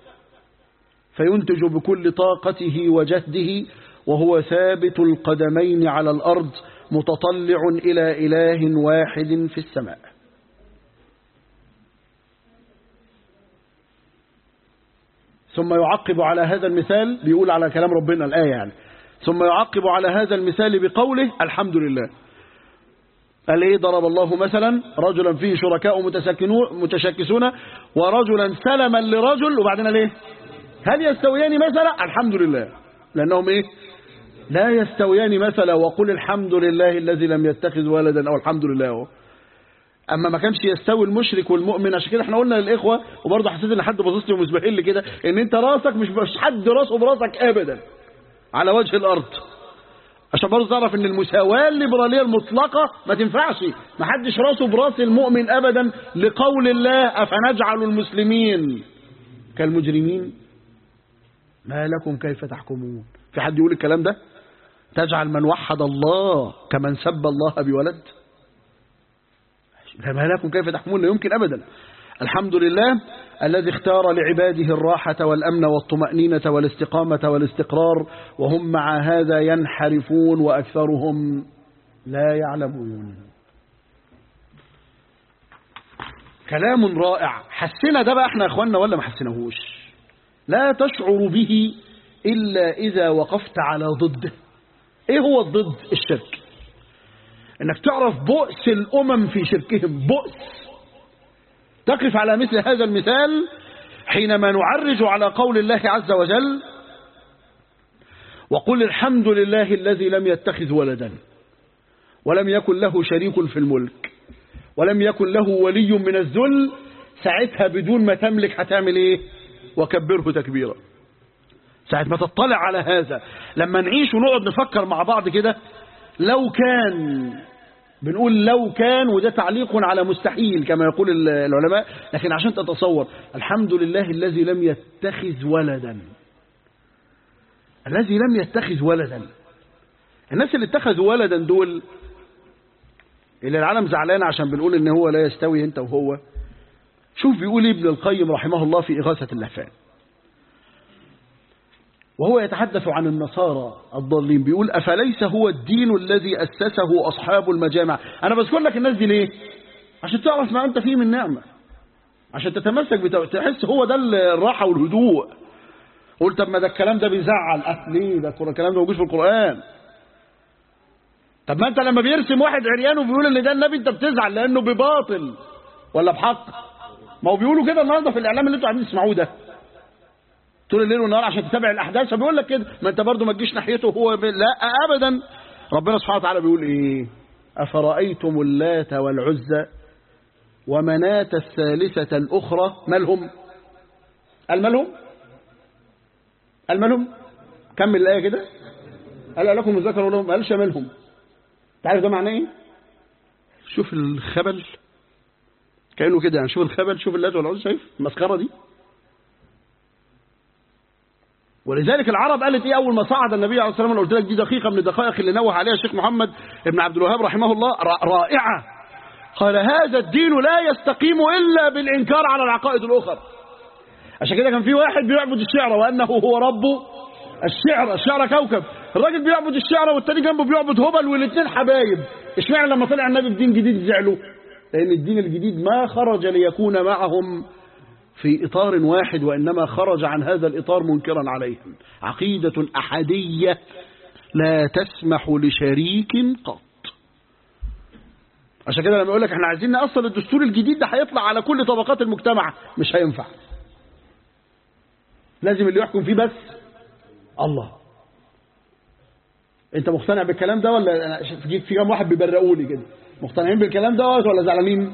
فينتج بكل طاقته وجهده وهو ثابت القدمين على الأرض متطلع إلى إله واحد في السماء ثم يعقب على هذا المثال بيقول على كلام ربنا الآية يعني ثم يعقب على هذا المثال بقوله الحمد لله قال ايه ضرب الله مثلا رجلا فيه شركاء متشكسون ورجلا سلما لرجل وبعدين ليه هل يستويان مثلا الحمد لله لأنهم إيه لا يستويان مثلا وقل الحمد لله الذي لم يتخذ ولدا أو الحمد لله هو. أما ما كانش يستوي المشرك والمؤمن عشان كده احنا قلنا للإخوة وبرضه حسيت إن حد باصص لي ومسبحين لي كده إن أنت راسك مش مش حد راسه براسك أبدا على وجه الأرض عشان برضه تعرف إن المساواة الليبرالية المطلقة ما تنفعش ما حدش راسه براس المؤمن أبدا لقول الله أفنجعل المسلمين كالمجرمين ما لكم كيف تحكمون في حد يقول الكلام ده تجعل من وحد الله كمن سب الله بولد ما لكم كيف تحكمون لا يمكن أبدا الحمد لله الذي اختار لعباده الراحة والأمن والطمأنينة والاستقامة والاستقرار وهم مع هذا ينحرفون وأكثرهم لا يعلمون كلام رائع حسنا ده بقى احنا يا اخوانا ولا ما حسناهوش لا تشعر به إلا إذا وقفت على ضده إيه هو الضد الشرك إنك تعرف بؤس الأمم في شركهم بؤس تقف على مثل هذا المثال حينما نعرج على قول الله عز وجل وقل الحمد لله الذي لم يتخذ ولدا ولم يكن له شريك في الملك ولم يكن له ولي من الذل ساعتها بدون ما تملك هتعمل ايه وكبره تكبيرا ساعة ما تطلع على هذا لما نعيش ونقعد نفكر مع بعض كده لو كان بنقول لو كان وده تعليق على مستحيل كما يقول العلماء لكن عشان تتصور الحمد لله الذي لم يتخذ ولدا الذي لم يتخذ ولدا الناس اللي اتخذوا ولدا دول اللي العالم زعلان عشان بنقول ان هو لا يستوي انت وهو شوف بيقول ابن القيم رحمه الله في إغاثة اللهفان وهو يتحدث عن النصارى الضالين بيقول أفليس هو الدين الذي أسسه أصحاب المجامع أنا بذكر لك الناس دي ليه عشان تعرف ما أنت فيه من نعمة عشان تتمسك بتو... تحس هو ده الراحة والهدوء قلت طب ما ده الكلام ده بيزعل أه ليه ده الكلام ده موجود في القرآن طب ما أنت لما بيرسم واحد عريان وبيقول ان ده النبي أنت بتزعل لأنه بباطل ولا بحق ما هو بيقولوا كده النهارده في الإعلام اللي أنتوا قاعدين تسمعوه ده طول الليل والنهار عشان تتابع الأحداث فبيقول لك كده ما أنت برضه ما تجيش ناحيته هو ب... لا أبدا ربنا سبحانه وتعالى بيقول إيه أفرأيتم اللات والعزى ومناة الثالثة الأخرى مالهم قال مالهم قال مالهم كمل الآية كده قال لكم الذكر ولهم ما قالش مالهم تعرف ده معناه ايه شوف الخبل كأنه كده يعني شوف الخبل شوف اللات والعزى شايف المسخرة دي ولذلك العرب قالت ايه اول ما صعد النبي عليه الصلاه والسلام قلت لك دي دقيقه من الدقائق اللي نوه عليها الشيخ محمد بن عبد الوهاب رحمه الله رائعه قال هذا الدين لا يستقيم الا بالانكار على العقائد الاخرى عشان كده كان في واحد بيعبد الشعر وانه هو رب الشعر الشعر كوكب الراجل بيعبد الشعر والتاني جنبه بيعبد هبل والاثنين حبايب اشمعنى لما طلع النبي بدين جديد زعلوا لان الدين الجديد ما خرج ليكون معهم في إطار واحد وإنما خرج عن هذا الإطار منكرا عليهم عقيدة أحدية لا تسمح لشريك قط عشان كده لما يقول لك احنا عايزين نأصل الدستور الجديد ده هيطلع على كل طبقات المجتمع مش هينفع لازم اللي يحكم فيه بس الله انت مقتنع بالكلام ده ولا في كام واحد بيبرقوا لي كده مقتنعين بالكلام ده ولا زعلانين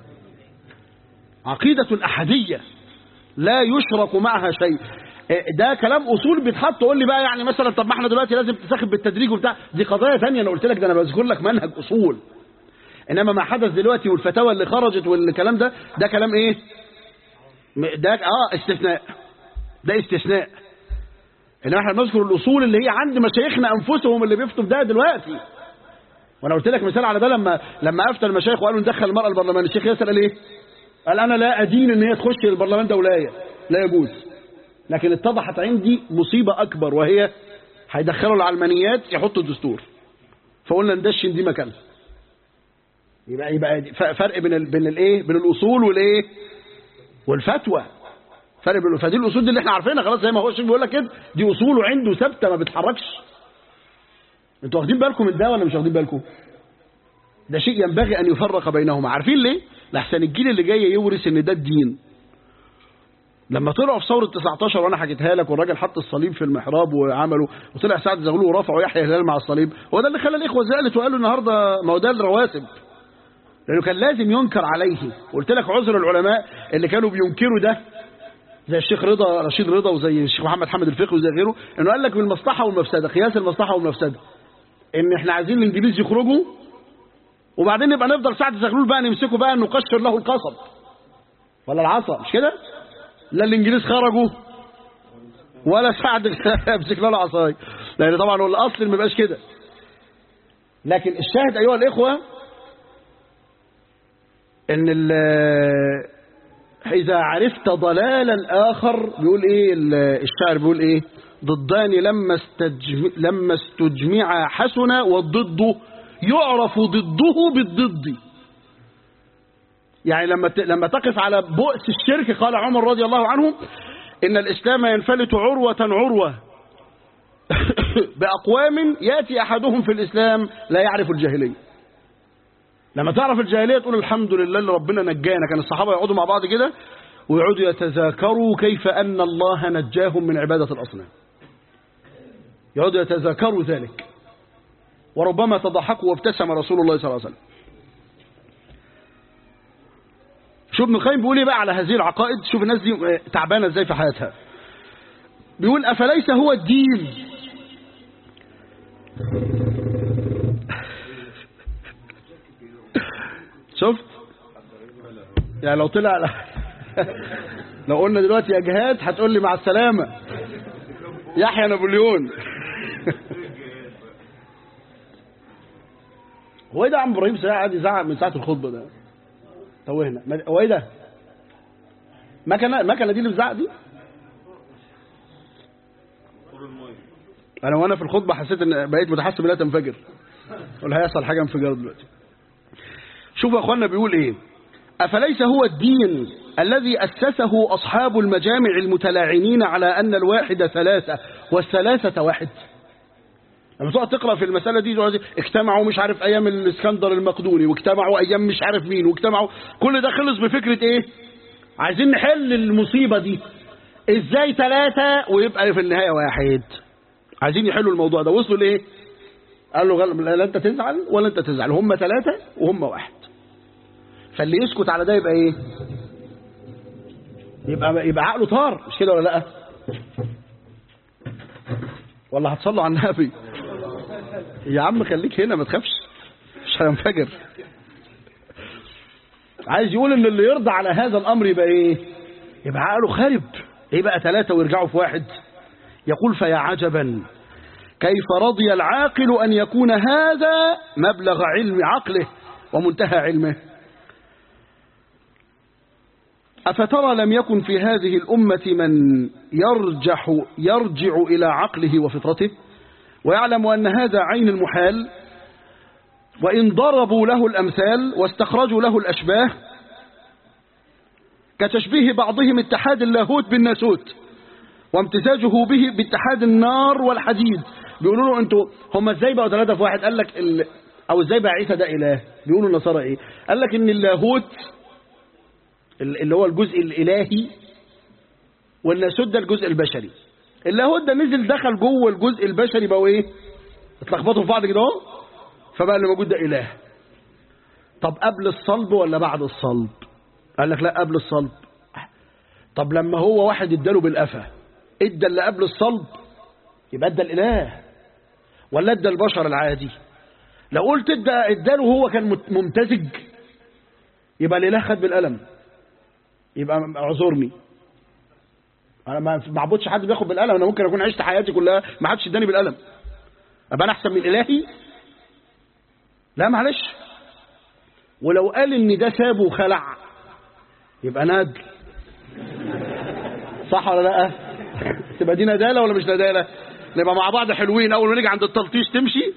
عقيدة أحدية لا يشرك معها شيء ده كلام أصول بيتحط تقول لي بقى يعني مثلا طب ما احنا دلوقتي لازم تساخد بالتدريج وبتاع دي قضايا ثانية أنا قلت لك ده أنا بذكر لك منهج أصول إنما ما حدث دلوقتي والفتاوى اللي خرجت والكلام ده ده كلام إيه ده اه استثناء ده استثناء إنما احنا بنذكر الأصول اللي هي عند مشايخنا أنفسهم اللي بيفتوا ده دلوقتي وانا قلت لك مثال على ده لما لما افتى المشايخ وقالوا ندخل المرأة البرلمان الشيخ ياسر قال ايه قال أنا لا أدين إن هي تخش البرلمان ده ولاية لا يجوز لكن اتضحت عندي مصيبة أكبر وهي هيدخلوا العلمانيات يحطوا الدستور فقلنا ندشن دي مكانها يبقى يبقى فرق بين ال بين الايه بين الاصول والايه والفتوى فرق بين فدي الاصول دي اللي احنا عارفينها خلاص زي ما هو الشيخ بيقول لك كده دي اصوله عنده ثابته ما بتتحركش انتوا واخدين بالكم من ده ولا مش واخدين بالكم ده شيء ينبغي ان يفرق بينهما عارفين ليه لحسن الجيل اللي جاي يورث ان ده الدين لما طلعوا في ثوره 19 وانا حكيتها لك والراجل حط الصليب في المحراب وعملوا وطلع سعد زغلول ورفعوا يحيى هلال مع الصليب هو ده اللي خلى الاخوه زعلت وقالوا النهارده ما هو ده الرواتب لانه كان لازم ينكر عليه قلت لك عذر العلماء اللي كانوا بينكروا ده زي الشيخ رضا رشيد رضا وزي الشيخ محمد حامد الفقي وزي غيره انه قال لك بالمصلحه والمفسده قياس المصلحه والمفسده ان احنا عايزين الانجليز يخرجوا وبعدين نبقى نفضل سعد زغلول بقى نمسكه بقى نقشر له القصب ولا العصا مش كده لا الانجليز خرجوا ولا سعد يمسك له العصايه لان طبعا هو الاصل ما يبقاش كده لكن الشاهد ايها الاخوه ان اذا عرفت ضلالا اخر بيقول ايه الشاعر بيقول ايه ضدان لما استجمع لما استجمع حسن والضد يعرف ضده بالضد يعني لما لما تقف على بؤس الشرك قال عمر رضي الله عنه إن الإسلام ينفلت عروة عروة بأقوام يأتي أحدهم في الإسلام لا يعرف الجاهلية لما تعرف الجاهلية تقول الحمد لله اللي ربنا نجانا كان الصحابة يقعدوا مع بعض كده ويقعدوا يتذاكروا كيف أن الله نجاهم من عبادة الأصنام يقعدوا يتذاكروا ذلك وربما تضحكوا وابتسم رسول الله صلى الله عليه وسلم شوف ابن القيم بيقول ايه بقى على هذه العقائد شوف الناس دي تعبانه ازاي في حياتها بيقول افليس هو الدين شفت يعني لو طلع لو قلنا دلوقتي يا جهاد هتقول لي مع السلامه يحيى نابليون هو ايه ده يا عم ابراهيم ساعه قاعد يزعق من ساعه الخطبه ده توهنا ما- هو ايه ده مكنه المكنه دي اللي بتزعق دي انا وانا في الخطبه حسيت ان بقيت متحسب لا تنفجر ولا هيحصل حاجه انفجار دلوقتي شوفوا يا اخوانا بيقول ايه افليس هو الدين الذي اسسه اصحاب المجامع المتلاعنين على ان الواحد ثلاثه والثلاثه واحد لما تقعد تقرا في المساله دي يقعد اجتمعوا مش عارف ايام الاسكندر المقدوني واجتمعوا ايام مش عارف مين واجتمعوا كل ده خلص بفكره ايه عايزين نحل المصيبه دي ازاي ثلاثه ويبقى في النهايه واحد عايزين يحلوا الموضوع ده وصلوا لايه قال له غل... لا انت تزعل ولا انت تزعل هم ثلاثه وهم واحد فاللي يسكت على ده يبقى ايه يبقى يبقى عقله طار مش كده ولا لا ولا هتصلوا على النبي يا عم خليك هنا ما تخافش مش هننفجر عايز يقول ان اللي يرضى على هذا الامر يبقى ايه يبقى عقله خارب ايه بقى ثلاثة ويرجعوا في واحد يقول فيا عجبا كيف رضي العاقل ان يكون هذا مبلغ علم عقله ومنتهى علمه أفترى لم يكن في هذه الأمة من يرجح يرجع إلى عقله وفطرته ويعلم أن هذا عين المحال وإن ضربوا له الأمثال واستخرجوا له الأشباه كتشبيه بعضهم اتحاد اللاهوت بالناسوت وامتزاجه به باتحاد النار والحديد بيقولوا له انتوا هم ازاي بقوا ثلاثة في واحد قال لك ال... او ازاي بقى عيسى ده اله بيقولوا النصارى ايه قال لك ان اللاهوت اللي هو الجزء الالهي والناسوت ده الجزء البشري اللاهوت ده نزل دخل جوه الجزء البشري بقوا ايه اتلخبطوا في بعض كده اهو فبقى اللي موجود ده اله طب قبل الصلب ولا بعد الصلب قال لك لا قبل الصلب طب لما هو واحد اداله بالقفا ادى اللي قبل الصلب يبقى ادى الاله ولا ادى البشر العادي لو قلت ادى اداله هو كان مت- ممتزج يبقى الاله خد بالقلم يبقى اعذرني انا ما ما اعبدش حد بياخد بالقلم انا ممكن اكون عشت حياتي كلها ما حدش اداني بالقلم ابقى انا احسن من الهي لا معلش ولو قال ان ده سابه وخلع يبقى نادل صح ولا لا تبقى دي ندالة ولا مش ندالة نبقى مع بعض حلوين اول ما نيجي عند التلطيش تمشي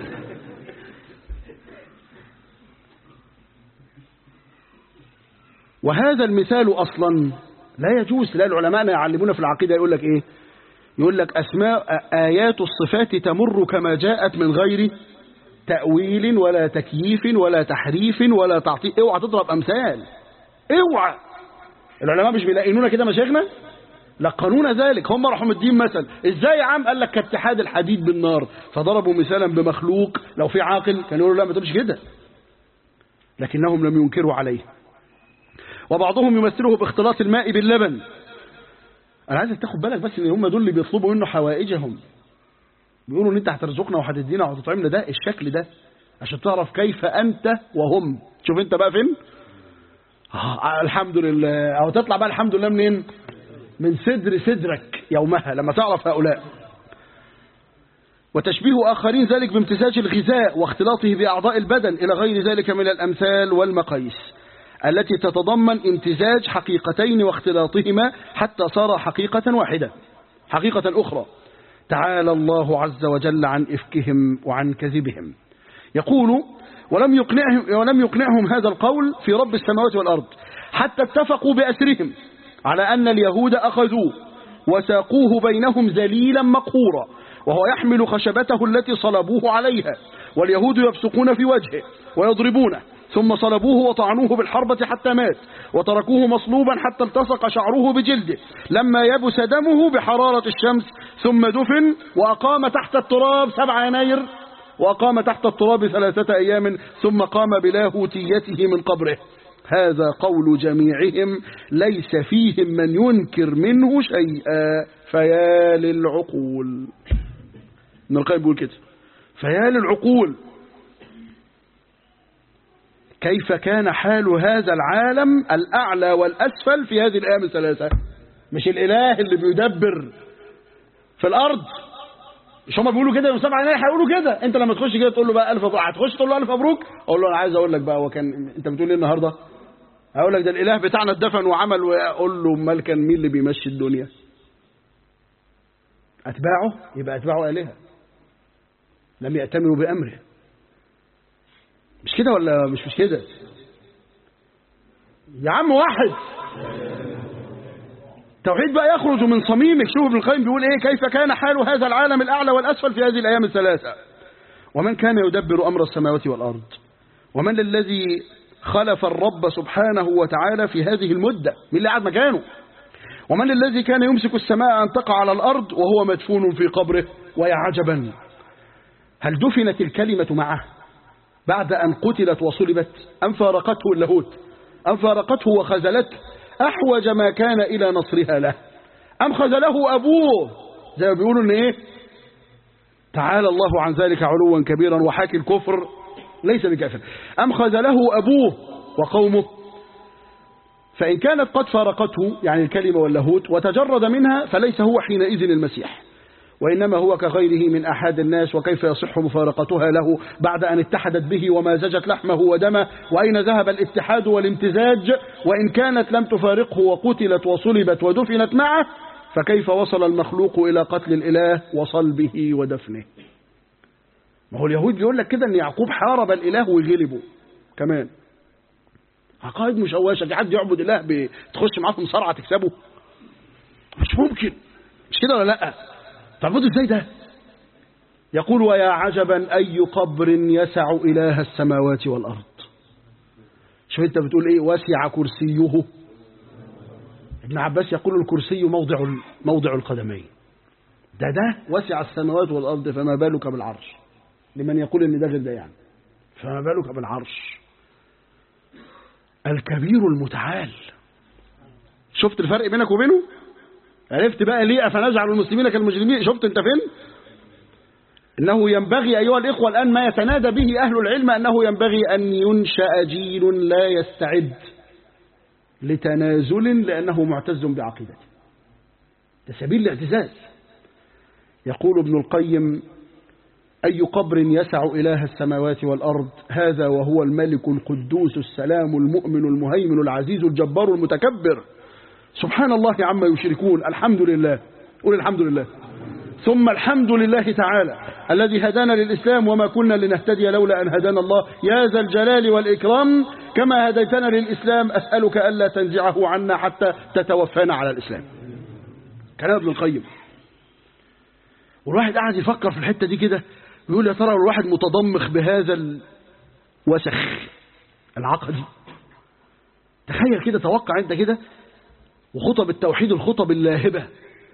وهذا المثال اصلا لا يجوز لا العلماء يعلمونا في العقيدة يقول لك ايه يقول لك اسماء ايات الصفات تمر كما جاءت من غير تأويل ولا تكييف ولا تحريف ولا تعطيل اوعى تضرب امثال اوعى العلماء مش بيلاقينونا كده مشايخنا لقنونا ذلك هم راحوا مدين مثل ازاي يا عم قال لك كاتحاد الحديد بالنار فضربوا مثالا بمخلوق لو في عاقل كانوا يقولوا لا ما تقولش كده لكنهم لم ينكروا عليه وبعضهم يمثله باختلاط الماء باللبن انا عايزك تاخد بالك بس ان هم دول اللي بيطلبوا منه حوائجهم بيقولوا ان انت هترزقنا وهتدينا وهتطعمنا ده الشكل ده عشان تعرف كيف انت وهم شوف انت بقى فين آه الحمد لله او تطلع بقى الحمد لله منين من صدر صدرك يومها لما تعرف هؤلاء وتشبيه آخرين ذلك بامتزاج الغذاء واختلاطه بأعضاء البدن إلى غير ذلك من الأمثال والمقاييس التي تتضمن امتزاج حقيقتين واختلاطهما حتى صار حقيقة واحدة حقيقة أخرى تعالى الله عز وجل عن إفكهم وعن كذبهم يقول ولم يقنعهم, ولم يقنعهم هذا القول في رب السماوات والأرض حتى اتفقوا بأسرهم على أن اليهود أخذوه وساقوه بينهم ذليلا مقهورا وهو يحمل خشبته التي صلبوه عليها واليهود يبصقون في وجهه ويضربونه ثم صلبوه وطعنوه بالحربة حتى مات وتركوه مصلوبا حتى التصق شعره بجلده لما يبس دمه بحرارة الشمس ثم دفن وأقام تحت التراب 7 يناير وأقام تحت التراب ثلاثة أيام ثم قام بلاهوتيته من قبره هذا قول جميعهم ليس فيهم من ينكر منه شيئا فيا للعقول ابن القيم بيقول كده فيا للعقول كيف كان حال هذا العالم الأعلى والأسفل في هذه الأيام الثلاثة مش الإله اللي بيدبر في الأرض مش هم بيقولوا كده يوم 7 يناير هيقولوا كده انت لما تخش كده تقول له بقى الف مبروك هتخش تقول له الف مبروك اقول له انا عايز اقول لك بقى هو كان انت بتقول ايه النهارده هقول لك ده الاله بتاعنا اتدفن وعمل واقول له امال كان مين اللي بيمشي الدنيا اتباعه يبقى اتباعه الهه لم يأتمروا بامره مش كده ولا مش مش كده يا عم واحد توحيد بقى يخرج من صميمك شوف ابن القيم بيقول ايه كيف كان حال هذا العالم الاعلى والاسفل في هذه الايام الثلاثه ومن كان يدبر امر السماوات والارض ومن الذي خلف الرب سبحانه وتعالى في هذه المده مين اللي قعد مكانه ومن الذي كان يمسك السماء ان تقع على الارض وهو مدفون في قبره ويا عجبا هل دفنت الكلمه معه بعد ان قتلت وصلبت ام فارقته اللاهوت ام فارقته وخذلته أحوج ما كان إلى نصرها له أم خذله أبوه زي ما بيقولوا إن إيه تعالى الله عن ذلك علوا كبيرا وحاكي الكفر ليس بكافر أم خذله أبوه وقومه فإن كانت قد فارقته يعني الكلمة واللاهوت وتجرد منها فليس هو حينئذ المسيح وإنما هو كغيره من أحد الناس وكيف يصح مفارقتها له بعد أن اتحدت به ومازجت لحمه ودمه وأين ذهب الاتحاد والامتزاج وإن كانت لم تفارقه وقتلت وصلبت ودفنت معه فكيف وصل المخلوق إلى قتل الإله وصلبه ودفنه ما هو اليهود بيقول لك كده أن يعقوب حارب الإله وغلبه كمان عقائد مشوشة في حد يعبد إله بتخش معاه في مصارعة تكسبه مش ممكن مش كده ولا لأ تعبدوا ازاي ده يقول ويا عجبا أي قبر يسع إله السماوات والأرض شوف انت بتقول ايه وسع كرسيه ابن عباس يقول الكرسي موضع موضع القدمين ده ده وسع السماوات والأرض فما بالك بالعرش لمن يقول ان ده غير ده يعني فما بالك بالعرش الكبير المتعال شفت الفرق بينك وبينه عرفت بقى ليه أفنجعل المسلمين كالمجرمين شفت انت فين إنه ينبغي أيها الإخوة الآن ما يتنادى به أهل العلم أنه ينبغي أن ينشأ جيل لا يستعد لتنازل لأنه معتز بعقيدته ده سبيل الاعتزاز يقول ابن القيم أي قبر يسع إله السماوات والأرض هذا وهو الملك القدوس السلام المؤمن المهيمن العزيز الجبار المتكبر سبحان الله عما يشركون الحمد لله قول الحمد لله ثم الحمد لله تعالى الذي هدانا للإسلام وما كنا لنهتدي لولا أن هدانا الله يا ذا الجلال والإكرام كما هديتنا للإسلام أسألك ألا تنزعه عنا حتى تتوفانا على الإسلام كلام ابن القيم والواحد قاعد يفكر في الحتة دي كده ويقول يا ترى الواحد متضمخ بهذا الوسخ العقدي تخيل كده توقع انت كده وخطب التوحيد الخطب اللاهبة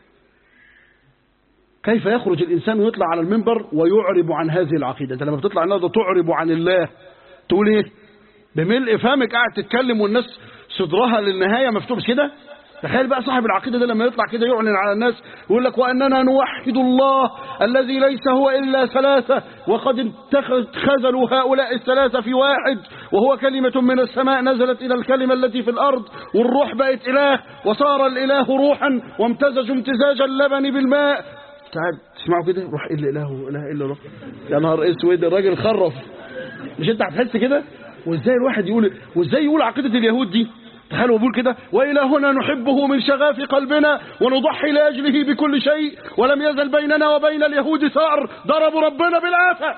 كيف يخرج الإنسان ويطلع على المنبر ويعرب عن هذه العقيدة أنت لما بتطلع النهارده تعرب عن الله تقول إيه بملء فمك قاعد تتكلم والناس صدرها للنهاية مفتوح كده تخيل بقى صاحب العقيدة ده لما يطلع كده يعلن على الناس يقول لك وأننا نوحد الله الذي ليس هو إلا ثلاثة وقد خذلوا هؤلاء الثلاثة في واحد وهو كلمة من السماء نزلت إلى الكلمة التي في الأرض والروح بقت إله وصار الإله روحا وامتزج امتزاج اللبن بالماء تعال تسمعوا كده روح إلا إله إله إلا روح يا نهار اسود الراجل خرف مش انت هتحس كده وازاي الواحد يقول وازاي يقول عقيدة اليهود دي تخيلوا بقول كده وإلهنا نحبه من شغاف قلبنا ونضحي لأجله بكل شيء ولم يزل بيننا وبين اليهود ثأر ضربوا ربنا بالعافة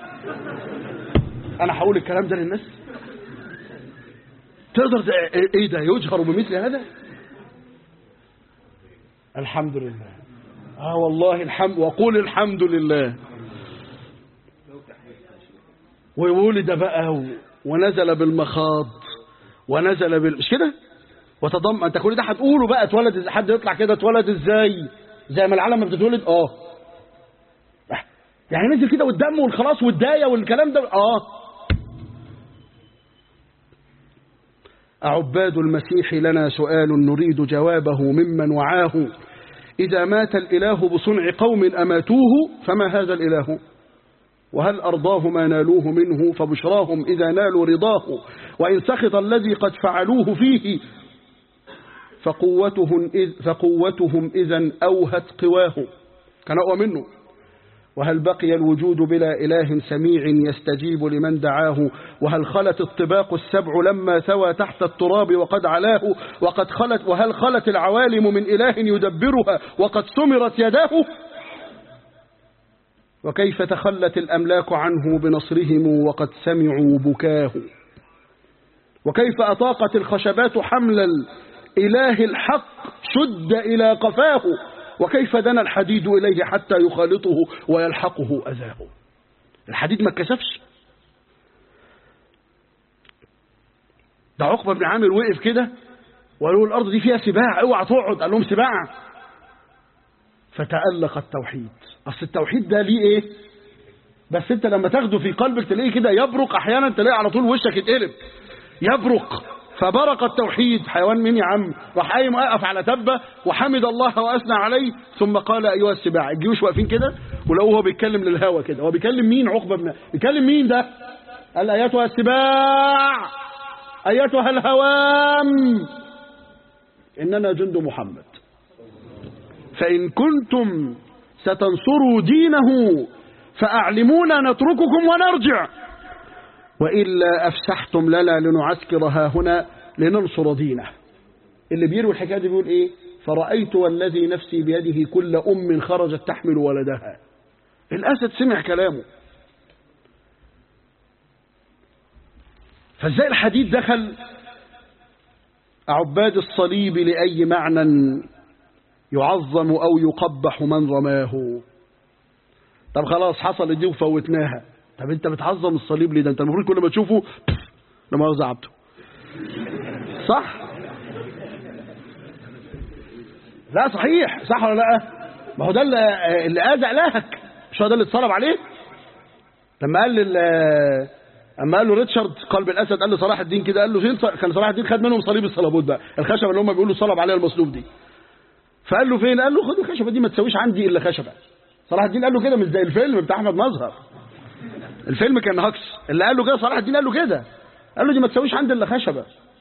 أنا هقول الكلام ده للناس تقدر إيه ده يجهر بمثل هذا الحمد لله اه والله الحمد وقول الحمد لله وولد بقى و... ونزل بالمخاض ونزل بال مش كده وتضم انت كل ده هتقوله بقى اتولد إز- حد يطلع كده اتولد ازاي زي ما العالم ما بتتولد اه يعني نزل كده والدم والخلاص والدايه والكلام ده اه أعباد المسيح لنا سؤال نريد جوابه ممن وعاه إذا مات الإله بصنع قوم أماتوه فما هذا الإله وهل أرضاه ما نالوه منه فبشراهم إذا نالوا رضاه وإن سخط الذي قد فعلوه فيه فقوتهم إذ فقوتهم إذا أوهت قواه كان أقوى منه وهل بقي الوجود بلا إله سميع يستجيب لمن دعاه وهل خلت الطباق السبع لما ثوى تحت التراب وقد علاه وقد خلت وهل خلت العوالم من إله يدبرها وقد سمرت يداه وكيف تخلت الأملاك عنه بنصرهم وقد سمعوا بكاه وكيف أطاقت الخشبات حمل الإله الحق شد إلى قفاه وكيف دنا الحديد إليه حتى يخالطه ويلحقه أذاه الحديد ما اتكسفش ده عقبة بن عامر وقف كده وقالوا الأرض دي فيها سباع اوعى تقعد قال لهم سباع فتألق التوحيد أصل التوحيد ده ليه إيه بس أنت لما تاخده في قلبك تلاقيه كده يبرق أحيانا تلاقي على طول وشك يتقلب يبرق فبرق التوحيد حيوان مين يا عم راح قايم واقف على تبه وحمد الله واثنى عليه ثم قال ايها السباع الجيوش واقفين كده ولقوه هو بيتكلم للهوى كده هو بيكلم مين عقبه بن بيكلم مين ده قال ايتها السباع ايتها الهوام اننا جند محمد فان كنتم ستنصروا دينه فاعلمونا نترككم ونرجع وإلا أفسحتم لنا لنعسكر ها هنا لننصر دينه اللي بيروي الحكاية دي بيقول إيه فرأيت والذي نفسي بيده كل أم خرجت تحمل ولدها الأسد سمع كلامه فازاي الحديد دخل عباد الصليب لأي معنى يعظم أو يقبح من رماه طب خلاص حصل دي وفوتناها طب انت بتعظم الصليب ليه ده انت المفروض كل ما تشوفه لما مؤاخذة عبده صح لا صحيح صح ولا لا ما هو ده اللي, اللي اذى الهك مش هو ده اللي اتصلب عليه لما قال لل اما قال له ريتشارد قلب الاسد قال له صلاح الدين كده قال له فين ص- كان صلاح الدين خد منهم صليب الصليبوت بقى الخشبه اللي هم بيقولوا صلب عليها المصلوب دي فقال له فين قال له خد الخشبه دي ما تسويش عندي الا خشبه صلاح الدين قال له كده مش زي الفيلم بتاع احمد مظهر الفيلم كان هكس اللي قال له كده صلاح الدين قال له كده قال له دي ما تسويش عندي الا خشبه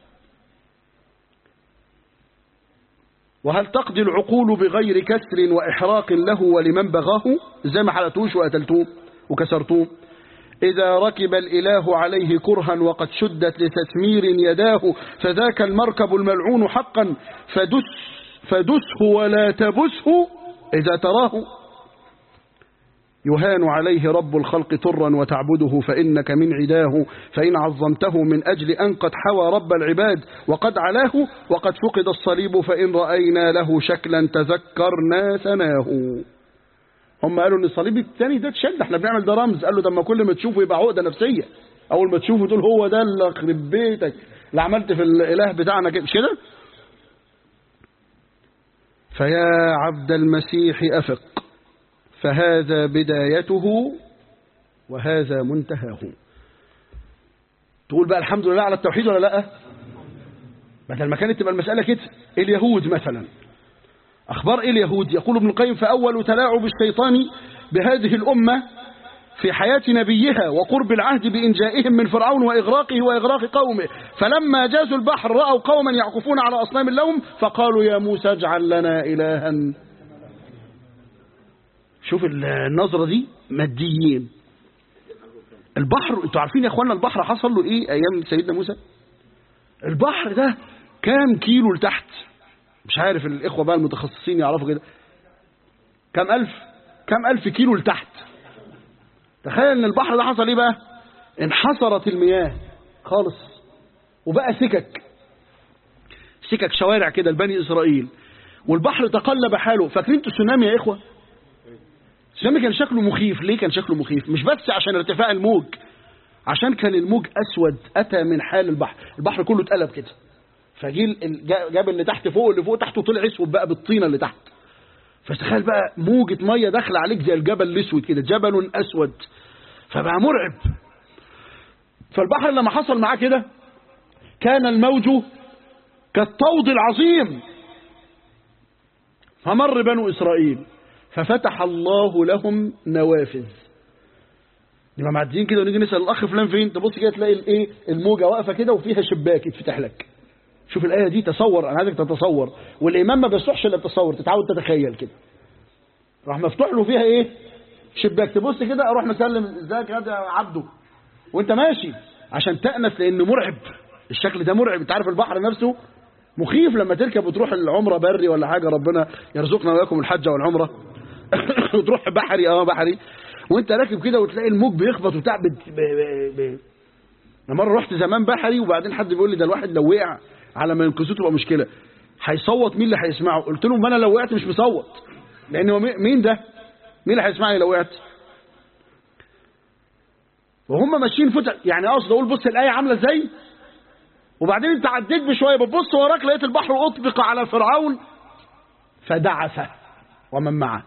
وهل تقضي العقول بغير كسر وإحراق له ولمن بغاه زي ما حلتوش وقتلتوه وكسرتوه إذا ركب الإله عليه كرها وقد شدت لتثمير يداه فذاك المركب الملعون حقا فدس فدسه ولا تبسه إذا تراه يهان عليه رب الخلق طرا وتعبده فإنك من عداه فإن عظمته من أجل أن قد حوى رب العباد وقد علاه وقد فقد الصليب فإن رأينا له شكلا تذكرنا ثناه هم قالوا ان الصليب الثاني ده اتشد احنا بنعمل ده رمز قال له ده ما كل ما تشوفه يبقى عقده نفسيه اول ما تشوفه تقول هو ده اللي خرب بيتك اللي عملت في الاله بتاعنا كده مش كده فيا عبد المسيح افق فهذا بدايته وهذا منتهاه تقول بقى الحمد لله على التوحيد ولا لا بدل ما كانت تبقى المسألة كده اليهود مثلا أخبار إيه اليهود يقول ابن القيم فأول تلاعب الشيطان بهذه الأمة في حياة نبيها وقرب العهد بإنجائهم من فرعون وإغراقه وإغراق قومه فلما جازوا البحر رأوا قوما يعكفون على أصنام لهم فقالوا يا موسى اجعل لنا إلها شوف النظرة دي ماديين البحر انتوا عارفين يا اخوانا البحر حصل له ايه ايام سيدنا موسى البحر ده كام كيلو لتحت مش عارف الاخوة بقى المتخصصين يعرفوا كده كام الف كام الف كيلو لتحت تخيل ان البحر ده حصل ايه بقى انحصرت المياه خالص وبقى سكك سكك شوارع كده لبني اسرائيل والبحر تقلب حاله فاكرين التسونامي يا إخوة التسونامي كان شكله مخيف ليه كان شكله مخيف مش بس عشان ارتفاع الموج عشان كان الموج أسود أتى من حال البحر البحر كله اتقلب كده فجيل جاب اللي تحت فوق اللي فوق تحته طلع اسود بقى بالطينة اللي تحت فتخيل بقى موجة مية داخلة عليك زي الجبل الاسود كده جبل أسود فبقى مرعب فالبحر لما حصل معاه كده كان الموج كالطود العظيم فمر بنو إسرائيل ففتح الله لهم نوافذ نبقى معديين كده ونيجي نسأل الأخ فلان فين تبص كده تلاقي الايه الموجة واقفة كده وفيها شباك يتفتح لك شوف الآية دي تصور أنا عايزك تتصور والإمام ما بيصحش إلا بتصور تتعود تتخيل كده راح مفتوح له فيها إيه شباك تبص كده أروح مسلم ازيك يا عبده وانت ماشي عشان تأنس لأنه مرعب الشكل ده مرعب انت عارف البحر نفسه مخيف لما تركب وتروح العمرة بري ولا حاجة ربنا يرزقنا وياكم الحجة والعمرة وتروح بحري اه بحري وانت راكب كده وتلاقي الموج بيخبط وبتاع ب... ب... ب... انا مره رحت زمان بحري وبعدين حد بيقول لي ده الواحد لو وقع على ما ينقذوه تبقى مشكله هيصوت مين اللي هيسمعه قلت له ما انا لو وقعت مش مصوت لان هو مين ده مين اللي هيسمعني لو وقعت وهم ماشيين فتح يعني اقصد اقول بص الايه عامله ازاي وبعدين انت عديت بشويه بتبص وراك لقيت البحر اطبق على فرعون فدعسه ومن معه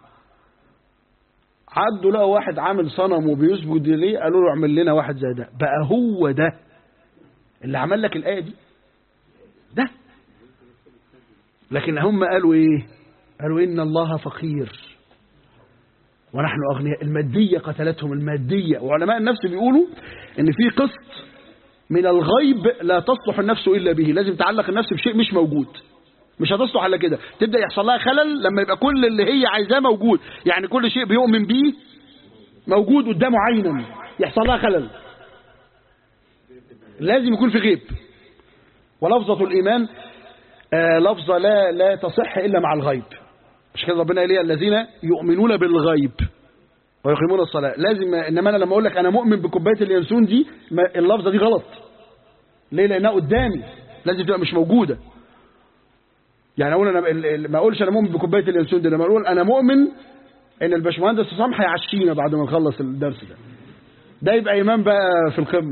عدوا لقوا واحد عامل صنم وبيسجد ليه قالوا له اعمل لنا واحد زي ده بقى هو ده اللي عمل لك الايه دي ده لكن هم قالوا ايه قالوا ان الله فقير ونحن اغنياء الماديه قتلتهم الماديه وعلماء النفس بيقولوا ان في قسط من الغيب لا تصلح النفس الا به لازم تعلق النفس بشيء مش موجود مش هتصلح الا كده تبدا يحصل لها خلل لما يبقى كل اللي هي عايزاه موجود يعني كل شيء بيؤمن بيه موجود قدامه عينا يحصل لها خلل لازم يكون في غيب ولفظة الإيمان آه لفظة لا لا تصح إلا مع الغيب مش كده ربنا قال الذين يؤمنون بالغيب ويقيمون الصلاة لازم إنما أنا لما أقول لك أنا مؤمن بكوباية اليانسون دي اللفظة دي غلط ليه لأنها قدامي لازم تبقى مش موجودة يعني اقول انا ما اقولش انا مؤمن بكوبايه اليانسون دي لما اقول انا مؤمن ان الباشمهندس حسام هيعشينا بعد ما نخلص الدرس ده ده يبقى ايمان بقى في القمه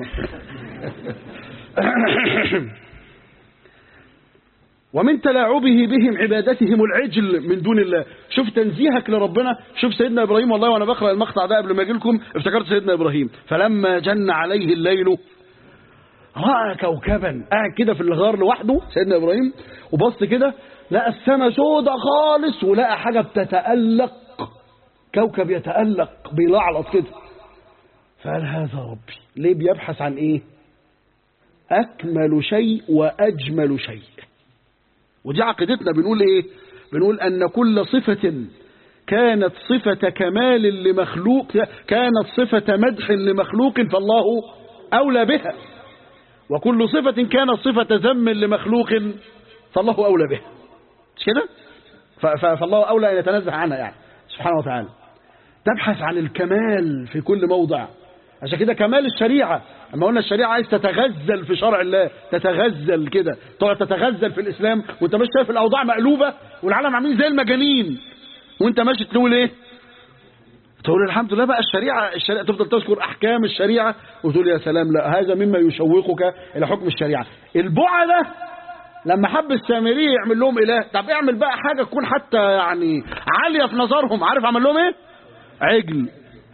ومن تلاعبه بهم عبادتهم العجل من دون الله شوف تنزيهك لربنا شوف سيدنا ابراهيم والله وانا بقرا المقطع ده قبل ما اجي لكم افتكرت سيدنا ابراهيم فلما جن عليه الليل راى كوكبا قاعد كده في الغار لوحده سيدنا ابراهيم وبص كده لقى السماء سودة خالص ولقى حاجة بتتألق كوكب يتألق بيلعلط كده فقال هذا ربي ليه بيبحث عن ايه أكمل شيء وأجمل شيء ودي عقيدتنا بنقول ايه بنقول أن كل صفة كانت صفة كمال لمخلوق كانت صفة مدح لمخلوق فالله أولى بها وكل صفة كانت صفة ذم لمخلوق فالله أولى بها مش كده فالله أولى أن يتنزه عنها يعني سبحانه وتعالى تبحث عن الكمال في كل موضع عشان كده كمال الشريعة اما قلنا الشريعة عايز تتغزل في شرع الله تتغزل كده تقعد تتغزل في الإسلام وانت مش شايف الأوضاع مقلوبة والعالم عاملين زي المجانين وانت ماشي تقول ايه تقول الحمد لله بقى الشريعة الشريعة تفضل تذكر أحكام الشريعة وتقول يا سلام لا هذا مما يشوقك إلى حكم الشريعة البعة ده لما حب السامري يعمل لهم إله طب اعمل بقى حاجة تكون حتى يعني عالية في نظرهم عارف عمل لهم ايه عجل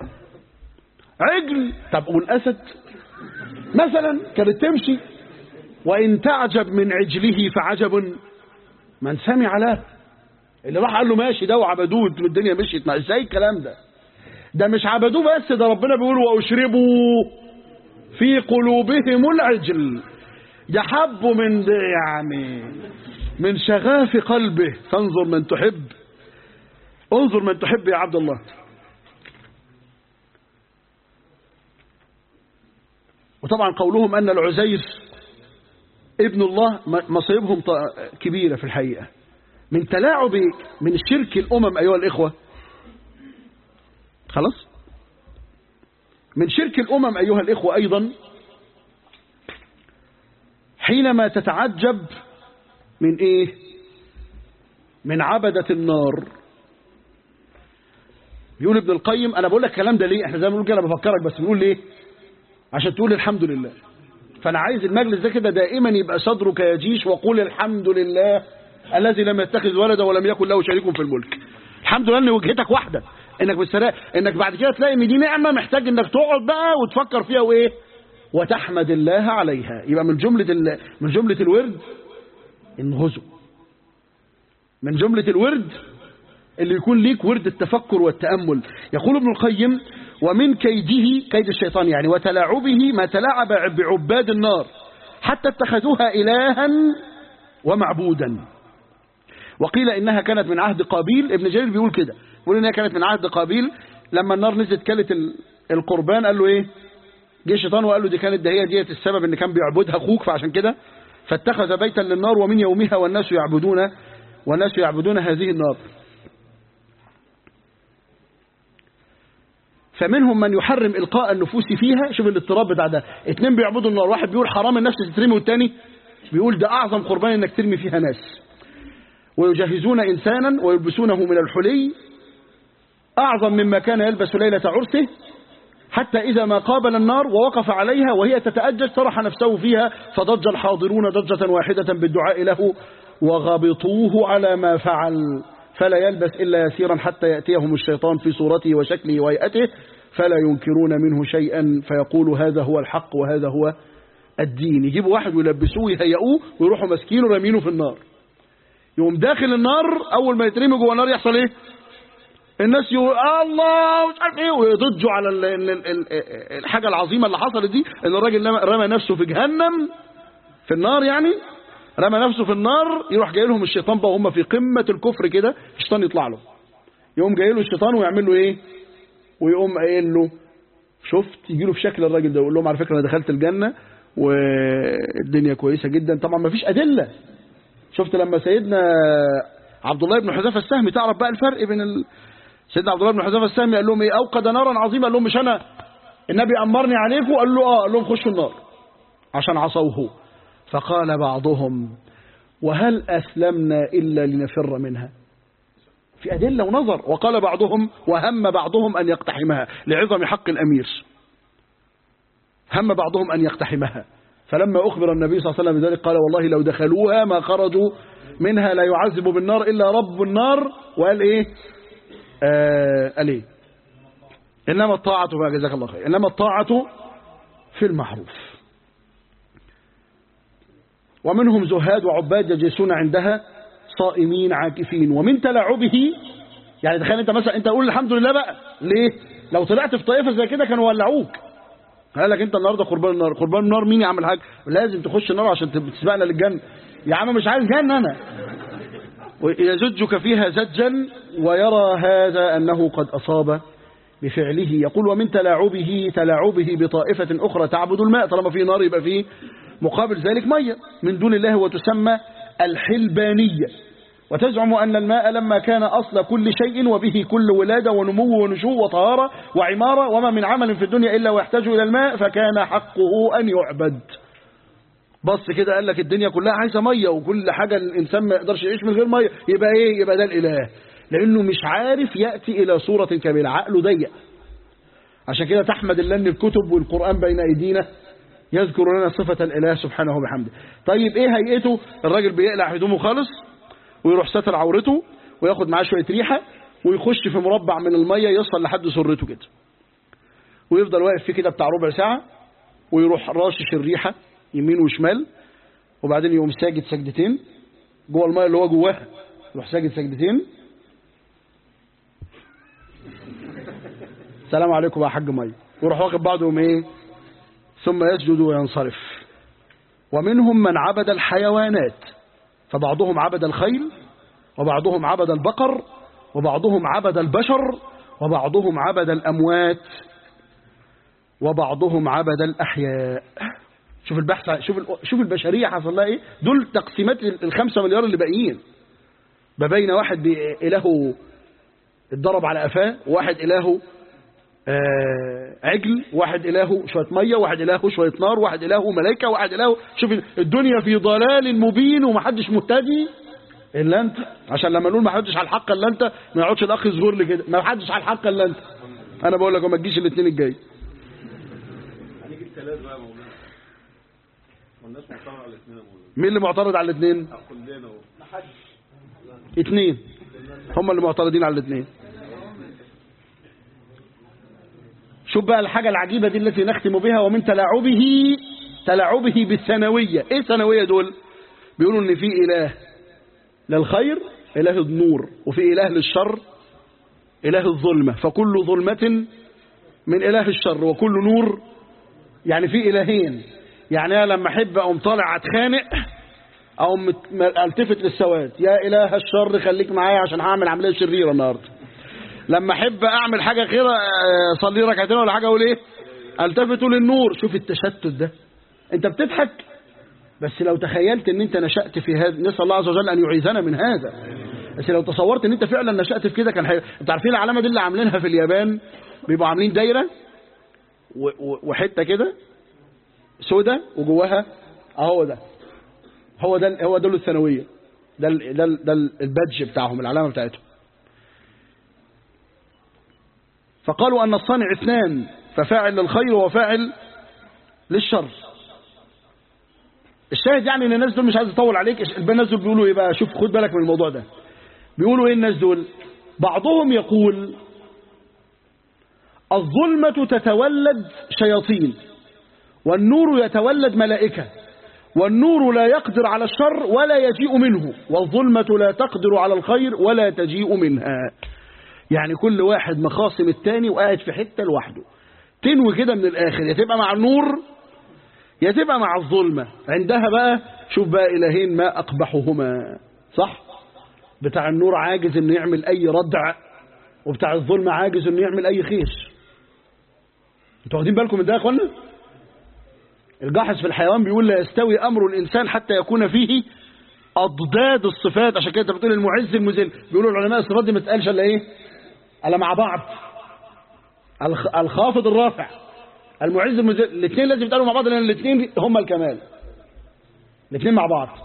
عجل طب والأسد مثلا كانت تمشي وإن تعجب من عجله فعجب من سمع له اللي راح قال له ماشي ده وعبدوه الدنيا مشيت ما ازاي الكلام ده ده مش عبدوه بس ده ربنا بيقول واشربوا في قلوبهم العجل يحبوا من يعني من شغاف قلبه فانظر من تحب انظر من تحب يا عبد الله وطبعا قولهم أن العزير ابن الله مصيبهم كبيرة في الحقيقة من تلاعب من شرك الأمم أيها الإخوة خلاص من شرك الأمم أيها الإخوة أيضا حينما تتعجب من إيه من عبدة النار بيقول ابن القيم انا بقول لك الكلام ده ليه احنا زي ما بنقول كده انا بفكرك بس بنقول ليه عشان تقول الحمد لله فانا عايز المجلس ده كده دائما يبقى صدرك يجيش وقول الحمد لله الذي لم يتخذ ولدا ولم يكن له شريك في الملك الحمد لله ان وجهتك واحده انك بالسراء انك بعد كده تلاقي ان دي نعمه محتاج انك تقعد بقى وتفكر فيها وايه وتحمد الله عليها يبقى من جمله ال... من جمله الورد النهزو من جمله الورد اللي يكون ليك ورد التفكر والتامل يقول ابن القيم ومن كيده كيد الشيطان يعني وتلاعبه ما تلاعب بعباد النار حتى اتخذوها الها ومعبودا وقيل انها كانت من عهد قابيل ابن جرير بيقول كده بيقول انها كانت من عهد قابيل لما النار نزلت كلت ال- القربان قال له ايه جه الشيطان وقال له دي كانت ده هي ديت السبب ان كان بيعبدها اخوك فعشان كده فاتخذ بيتا للنار ومن يومها والناس يعبدون والناس يعبدون هذه النار فمنهم من يحرم إلقاء النفوس فيها شوف الاضطراب بتاع ده اتنين بيعبدوا النار واحد بيقول حرام النفس تترمي والتاني بيقول ده أعظم قربان إنك ترمي فيها ناس ويجهزون إنسانا ويلبسونه من الحلي أعظم مما كان يلبس ليلة عرسه حتى إذا ما قابل النار ووقف عليها وهي تتأجج طرح نفسه فيها فضج الحاضرون ضجة واحدة بالدعاء له وغبطوه على ما فعل فلا يلبس إلا يسيرا حتى يأتيهم الشيطان في صورته وشكله وهيئته فلا ينكرون منه شيئا فيقول هذا هو الحق وهذا هو الدين يجيبوا واحد ويلبسوه ويهيئوه ويروحوا ماسكينه رامينه في النار يقوم داخل النار أول ما يترمي جوه النار يحصل إيه الناس يقول الله مش عارف ايه ويضجوا على ال ال ال ال الحاجه العظيمه اللي حصلت دي ان الراجل رمى- رمى نفسه في جهنم في النار يعني رمى نفسه في النار يروح جاي لهم الشيطان بقى وهم في قمه الكفر كده الشيطان يطلع له يقوم جاي له الشيطان ويعمل له ايه ويقوم قايل له شفت يجي له في شكل الراجل ده يقول لهم على فكره انا دخلت الجنه والدنيا كويسه جدا طبعا ما فيش ادله شفت لما سيدنا عبد الله بن حذافه السهمي تعرف بقى الفرق بين ال... سيدنا عبد الله بن حذافه السهمي قال لهم ايه اوقد نارا عظيمه قال لهم مش انا النبي امرني عليكم قال له اه قال لهم خشوا النار عشان عصوه فقال بعضهم وهل اسلمنا الا لنفر منها في ادله ونظر وقال بعضهم وهم بعضهم ان يقتحمها لعظم حق الامير هم بعضهم ان يقتحمها فلما أخبر النبي صلى الله عليه وسلم بذلك قال والله لو دخلوها ما خرجوا منها لا يعذب بالنار إلا رب النار وقال إيه آه قال إيه إنما الطاعة بقى جزاك الله خير إنما الطاعة في المعروف ومنهم زهاد وعباد يجلسون عندها صائمين عاكفين ومن تلاعبه يعني تخيل انت مثلا انت قول الحمد لله بقى ليه لو طلعت في طائفه زي كده كانوا ولعوك قال لك انت النهارده قربان النار قربان النار مين يا عم الحاج لازم تخش النار عشان تسبقنا للجنه يا عم مش عايز جنه انا يزجك فيها زجا ويرى هذا انه قد اصاب بفعله يقول ومن تلاعبه تلاعبه بطائفة أخرى تعبد الماء طالما في نار يبقى فيه مقابل ذلك مية من دون الله وتسمى الحلبانية وتزعم أن الماء لما كان أصل كل شيء وبه كل ولادة ونمو ونشوء وطهارة وعمارة وما من عمل في الدنيا إلا ويحتاج إلى الماء فكان حقه أن يعبد بص كده قال لك الدنيا كلها عايزة مية وكل حاجة الإنسان ما يقدرش يعيش من غير مية يبقى إيه يبقى ده الإله لأنه مش عارف يأتي إلى صورة كاملة عقله ضيق عشان كده تحمد الله أن الكتب والقرآن بين أيدينا يذكر لنا صفة الإله سبحانه وبحمده طيب إيه هيئته الراجل بيقلع هدومه خالص ويروح ساتر عورته وياخد معاه شوية ريحة ويخش في مربع من المية يوصل لحد سرته كده ويفضل واقف فيه كده بتاع ربع ساعة ويروح راشش الريحة يمين وشمال وبعدين يقوم ساجد سجدتين جوه المية اللي هو جواها يروح ساجد سجدتين السلام عليكم يا حاج مية ويروح واخد بعضه يقوم ايه ثم يسجد وينصرف ومنهم من عبد الحيوانات فبعضهم عبد الخيل وبعضهم عبد البقر وبعضهم عبد البشر وبعضهم عبد الأموات وبعضهم عبد الأحياء شوف البحث شوف شوف البشرية حصل لها ايه دول تقسيمات الخمسة مليار اللي باقيين ما بين واحد إلهه اتضرب على قفاه وواحد إلهه آه عجل واحد إلهه شوية مية واحد إلهه شوية نار واحد إلهه ملائكة واحد إلهه شوف الدنيا في ضلال مبين ومحدش مهتدي الا انت عشان لما نقول ما حدش على الحق الا انت ما يقعدش الاخ يصغر لي كده ما حدش على الحق الا انت انا بقول لك وما تجيش الاثنين الجاي هنيجي الثلاث بقى يا مولانا والناس معترض على الاثنين يا مولانا مين اللي معترض على الاثنين كلنا اهو اثنين هم اللي معترضين على الاثنين شوف بقى الحاجة العجيبة دي التي نختم بها ومن تلاعبه تلاعبه بالثانوية ايه ثانوية دول بيقولوا ان في اله للخير اله النور وفي اله للشر اله الظلمة فكل ظلمة من اله الشر وكل نور يعني في الهين يعني انا لما احب اقوم طالع اتخانق او مت- م- التفت للسواد يا اله الشر خليك معايا عشان هعمل عمليه شريره النهارده لما احب اعمل حاجه خيره آه، اصلي ركعتين ولا حاجه اقول ايه التفت للنور شوف التشتت ده انت بتضحك بس لو تخيلت ان انت نشأت في هذا نسأل الله عز وجل ان يعيذنا من هذا بس لو تصورت ان انت فعلا نشأت في كده كان حي... انت عارفين العلامه دي اللي عاملينها في اليابان بيبقوا عاملين دايره و... و... وحته كده سودة وجواها اهو ده هو ده هو دول الثانويه ده ال ده ال ده ال- البادج بتاعهم العلامه بتاعتهم فقالوا ان الصانع اثنان ففاعل للخير وفاعل للشر الشاهد يعني ان الناس دول مش عايز اطول عليك الناس دول بيقولوا ايه بقى شوف خد بالك من الموضوع ده بيقولوا ايه الناس دول بعضهم يقول الظلمة تتولد شياطين والنور يتولد ملائكة والنور لا يقدر على الشر ولا يجيء منه والظلمة لا تقدر على الخير ولا تجيء منها يعني كل واحد مخاصم التاني وقاعد في حتة لوحده تنوي كده من الآخر يا تبقى مع النور يا تبقى مع الظلمة عندها بقى شوف بقى إلهين ما أقبحهما صح بتاع النور عاجز انه يعمل أي ردع وبتاع الظلمة عاجز انه يعمل أي خير انتوا واخدين بالكم من ده يا اخوانا الجاحظ في الحيوان بيقول لا يستوي أمر الإنسان حتى يكون فيه أضداد الصفات عشان كده انت بتقول المعز المذل بيقولوا العلماء الصفات دي ما تقالش الا ايه الا مع بعض الخ- الخافض الرافع المعز المذل الاثنين لازم يتقالوا مع بعض لان الاثنين هم الكمال الاثنين مع بعض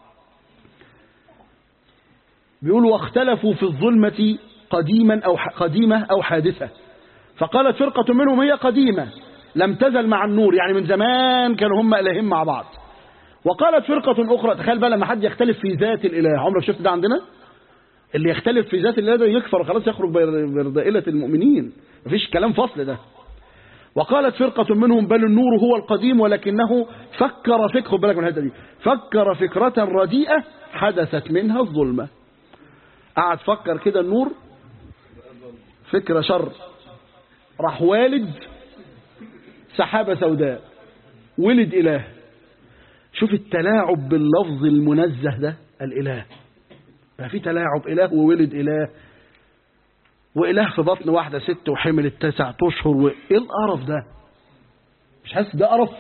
بيقولوا واختلفوا في الظلمة قديما أو ح- قديمة أو حادثة فقالت فرقة منهم هي قديمة لم تزل مع النور يعني من زمان كانوا هم إلهين مع بعض وقالت فرقة أخرى تخيل بقى لما حد يختلف في ذات الإله عمرك شفت ده عندنا اللي يختلف في ذات الإله ده يكفر خلاص يخرج بر- برذائلة المؤمنين مفيش كلام فصل ده وقالت فرقة منهم بل النور هو القديم ولكنه فكر فكر خد بالك من الحته دي فكر فكرة رديئة حدثت منها الظلمة قعد فكر كده النور فكرة شر راح والد سحابة سوداء ولد إله شوف التلاعب باللفظ المنزه ده الإله بقى في تلاعب إله وولد إله وإله في بطن واحدة ست وحملت تسعة أشهر وإيه القرف ده مش حاسس ده قرف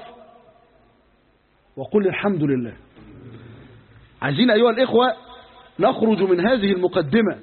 وقل الحمد لله عايزين أيها الإخوة نخرج من هذه المقدمة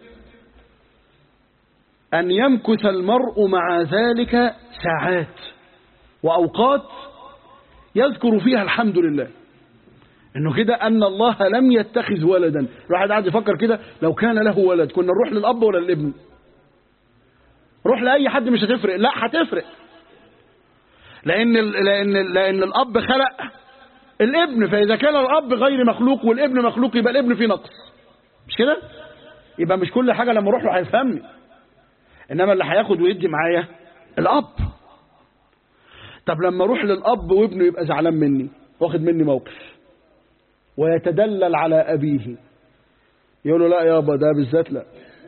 أن يمكث المرء مع ذلك ساعات وأوقات يذكر فيها الحمد لله انه كده ان الله لم يتخذ ولدا الواحد قاعد يفكر كده لو كان له ولد كنا نروح للاب ولا للابن روح لاي حد مش هتفرق لا هتفرق لان ال- لان ال- لان الاب خلق الابن فاذا كان الاب غير مخلوق والابن مخلوق يبقى الابن فيه نقص مش كده يبقى مش كل حاجه لما اروح له هيفهمني انما اللي هياخد ويدي معايا الاب طب لما اروح للاب وابنه يبقى زعلان مني واخد مني موقف ويتدلل على ابيه يقول له لا يابا ده بالذات لا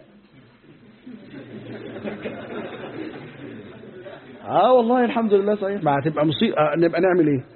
اه والله الحمد لله صحيح ما هتبقى مصيبه آه نبقى نعمل ايه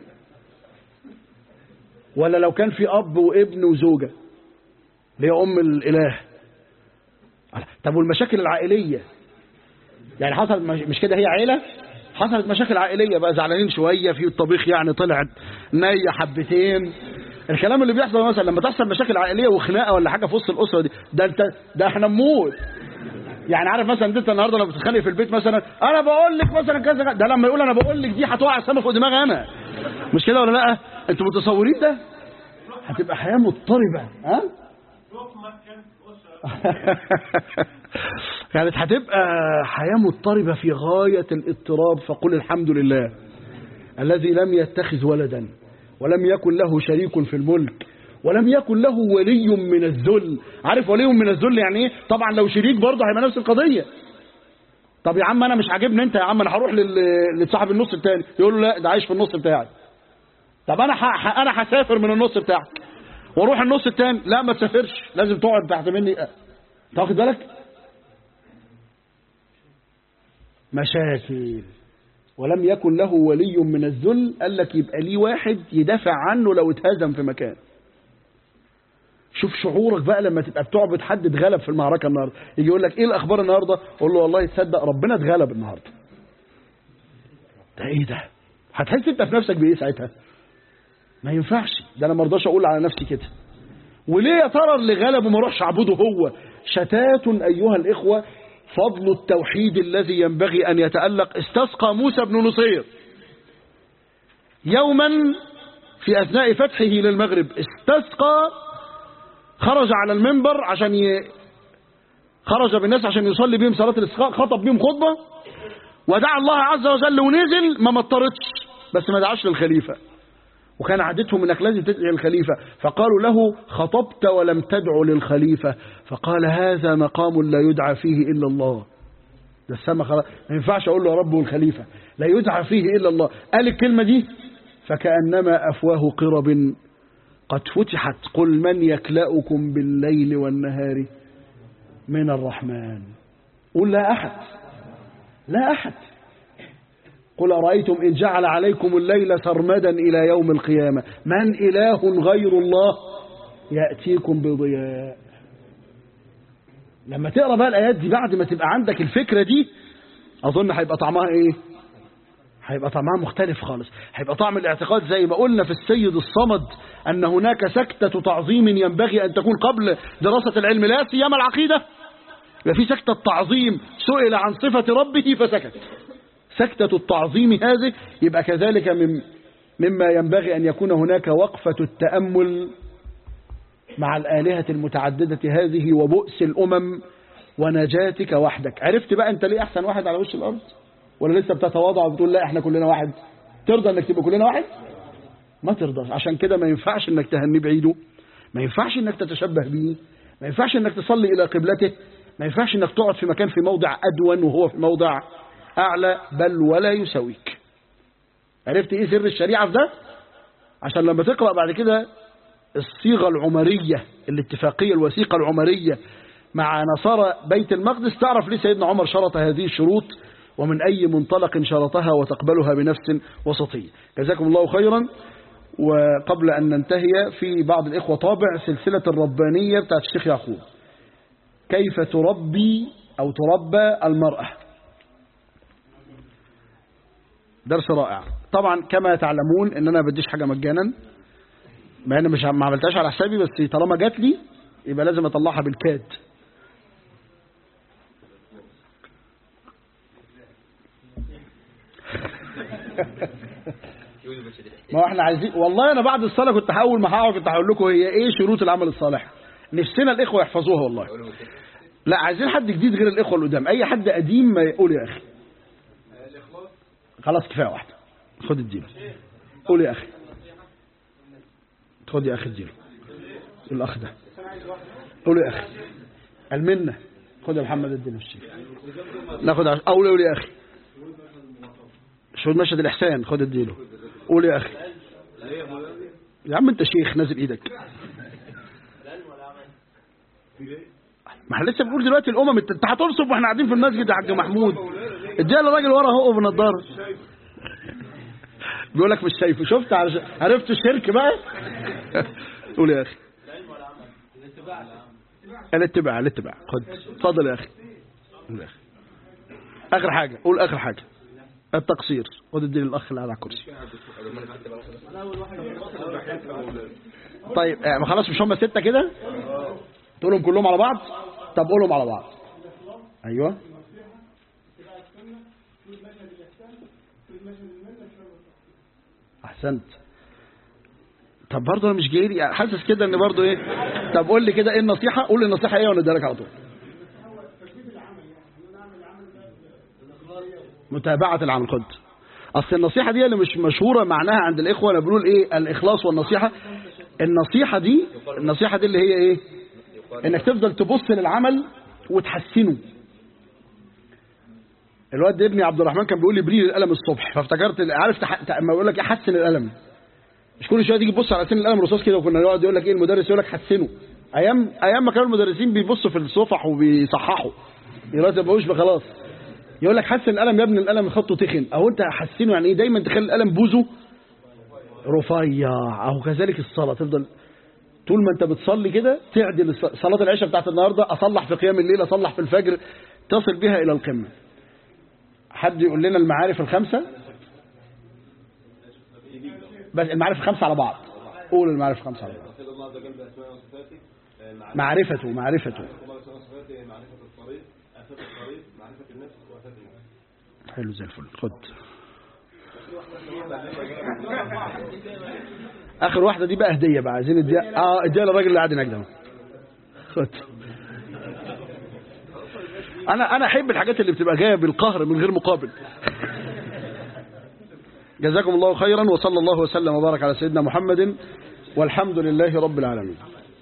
ولا لو كان في اب وابن وزوجه اللي هي ام الاله طب والمشاكل العائليه يعني حصلت مش مش كده هي عيله حصلت مشاكل عائليه بقى زعلانين شويه في الطبيخ يعني طلع نيه حبتين الكلام اللي بيحصل مثلا لما تحصل مشاكل عائليه وخناقه ولا حاجه في وسط الاسره دي ده انت ده احنا نموت يعني عارف مثلا انت النهارده لما بتتخانق في البيت مثلا انا بقول لك مثلا كذا كذا. ده لما يقول انا بقول لك دي هتوقع السما فوق دماغي انا مش كده ولا لا انتوا متصورين ده هتبقى حياه مضطربه ها كانت هتبقى حياة مضطربة في غاية الاضطراب فقل الحمد لله الذي لم يتخذ ولدا ولم يكن له شريك في الملك ولم يكن له ولي من الذل عارف ولي من الذل يعني ايه طبعا لو شريك برضه هيبقى نفس القضية طب يا عم انا مش عاجبني انت يا عم انا هروح لل- لصاحب النص التاني يقول له لا ده عايش في النص بتاعي طب انا ح... ح- انا هسافر من النص بتاعك واروح النص التاني لا ما تسافرش لازم تقعد تحت مني أنت واخد بالك مشاكل ولم يكن له ولي من الذل قال لك يبقى ليه واحد يدافع عنه لو اتهزم في مكان شوف شعورك بقى لما تبقى بتعبد حد اتغلب في المعركه النهارده يجي يقول لك ايه الاخبار النهارده قول له والله تصدق ربنا اتغلب النهارده ده ايه ده هتحس انت في نفسك بايه ساعتها ما ينفعش ده انا ما ارضاش اقول على نفسي كده وليه يا ترى اللي غلب وما اروحش اعبده هو شتات ايها الاخوه فضل التوحيد الذي ينبغي ان يتالق استسقى موسى بن نصير يوما في اثناء فتحه للمغرب استسقى خرج على المنبر عشان ي... خرج بالناس عشان يصلي بهم صلاه الاستسقاء خطب بهم خطبه ودعا الله عز وجل ونزل ما مطرتش بس ما دعاش للخليفه وكان عادتهم انك لازم تدعي الخليفة فقالوا له خطبت ولم تدع للخليفة فقال هذا مقام لا يدعى فيه إلا الله ده السما خلاص ما ينفعش أقول له يا رب والخليفة لا يدعى فيه إلا الله قال الكلمة دي فكأنما أفواه قرب قد فتحت قل من يكلأكم بالليل والنهار من الرحمن قل لا أحد لا أحد قل أرأيتم إن جعل عليكم الليل سرمدا إلى يوم القيامة من إله غير الله يأتيكم بضياء لما تقرأ بقى الآيات دي بعد ما تبقى عندك الفكرة دي أظن هيبقى طعمها إيه هيبقى طعمها مختلف خالص هيبقى طعم الاعتقاد زي ما قلنا في السيد الصمد أن هناك سكتة تعظيم ينبغي أن تكون قبل دراسة العلم لا سيما العقيدة يبقى في سكتة تعظيم سئل عن صفة ربه فسكت سكتة التعظيم هذه يبقى كذلك من مما ينبغي أن يكون هناك وقفة التأمل مع الآلهة المتعددة هذه وبؤس الأمم ونجاتك وحدك عرفت بقى أنت ليه أحسن واحد على وش الأرض ولا لسه بتتواضع وبتقول لا احنا كلنا واحد ترضى انك تبقى كلنا واحد ما ترضاش عشان كده ما ينفعش انك تهني بعيده ما ينفعش انك تتشبه به ما ينفعش انك تصلي الى قبلته ما ينفعش انك تقعد في مكان في موضع ادون وهو في موضع اعلى بل ولا يساويك عرفت ايه سر الشريعه في ده عشان لما تقرا بعد كده الصيغه العمريه الاتفاقيه الوثيقه العمريه مع نصارى بيت المقدس تعرف ليه سيدنا عمر شرط هذه الشروط ومن أي منطلق شرطها وتقبلها بنفس وسطية جزاكم الله خيرا وقبل أن ننتهي في بعض الإخوة طابع سلسلة الربانية بتاعت الشيخ يعقوب كيف تربي أو تربى المرأة درس رائع طبعا كما تعلمون ان انا بديش حاجة مجانا ما انا مش ما عملتهاش على حسابي بس طالما جات لي يبقى لازم اطلعها بالكاد ما هو احنا عايزين والله انا بعد الصلاه كنت هقول ما هقعد كنت هقول لكم هي ايه شروط العمل الصالح نفسنا الاخوه يحفظوها والله لا عايزين حد جديد غير الاخوه اللي قدام اي حد قديم ما يقول يا اخي خلاص كفايه واحده خد الدين قول يا اخي خد يا اخي الدين الاخ ده قول يا اخي المنه خد يا محمد الدين الشيخ ناخد عش... قول قول يا اخي شهود مشهد الإحسان خد اديله قول يا أخي يا عم أنت شيخ نازل إيدك ما احنا لسه بنقول دلوقتي الأمم أنت أنت هتنصب واحنا قاعدين في المسجد يا حاج محمود اديها للراجل ورا اهو بنضاره بيقول لك مش شايفه شفت عرش... عرفت الشرك بقى قول يا أخي الاتباع الاتباع خد اتفضل يا أخي قول يا أخي آخر حاجة قول آخر حاجة التقصير خد الدين الاخ اللي قاعد على الكرسي طيب آه، ما خلاص مش هم ستة كده تقولهم كلهم على بعض طب قولهم على بعض ايوه احسنت طب برضه انا مش جاي لي حاسس كده ان برضه ايه طب قول لي كده ايه النصيحه قول لي النصيحه ايه وانا اديها لك على طول متابعه العمل خد اصل النصيحه دي اللي مش مشهوره معناها عند الاخوه انا بنقول ايه الاخلاص والنصيحه النصيحه دي النصيحه دي اللي هي ايه انك تفضل تبص للعمل وتحسنه الواد ابني عبد الرحمن كان بيقول لي بريل القلم الصبح فافتكرت عارف تح... تح... ما بيقول لك احسن القلم مش كل شويه تيجي تبص على سن القلم الرصاص كده وكنا يقعد يقول لك ايه المدرس يقول لك حسنه ايام ايام ما كانوا المدرسين بيبصوا في الصفح وبيصححوا دلوقتي ما بقوش خلاص يقول لك حسن القلم يا ابني القلم خطه تخن اهو انت حسنه يعني ايه دايما تخلي القلم بوزه رفيع اهو كذلك الصلاه تفضل طول ما انت بتصلي كده تعدل الص- صلاه العشاء بتاعت النهارده اصلح في قيام الليل اصلح في الفجر تصل بها الى القمه حد يقول لنا المعارف الخمسه بس المعارف الخمسه على بعض قول المعارف الخمسه على بعض سيد الله عز وجل بأسماء وصفاته آه، معرفة معرفته معرفته الله بأسماء وصفاته معرفة الطريق آفات الطريق معرفة النفس وآفات النفس حلو زي الفل خد اخر واحده دي بقى هديه بقى عايزين اديها اه اديها للراجل اللي قاعد هناك ده خد انا انا احب الحاجات اللي بتبقى جايه بالقهر من غير مقابل جزاكم الله خيرا وصلى الله وسلم وبارك على سيدنا محمد والحمد لله رب العالمين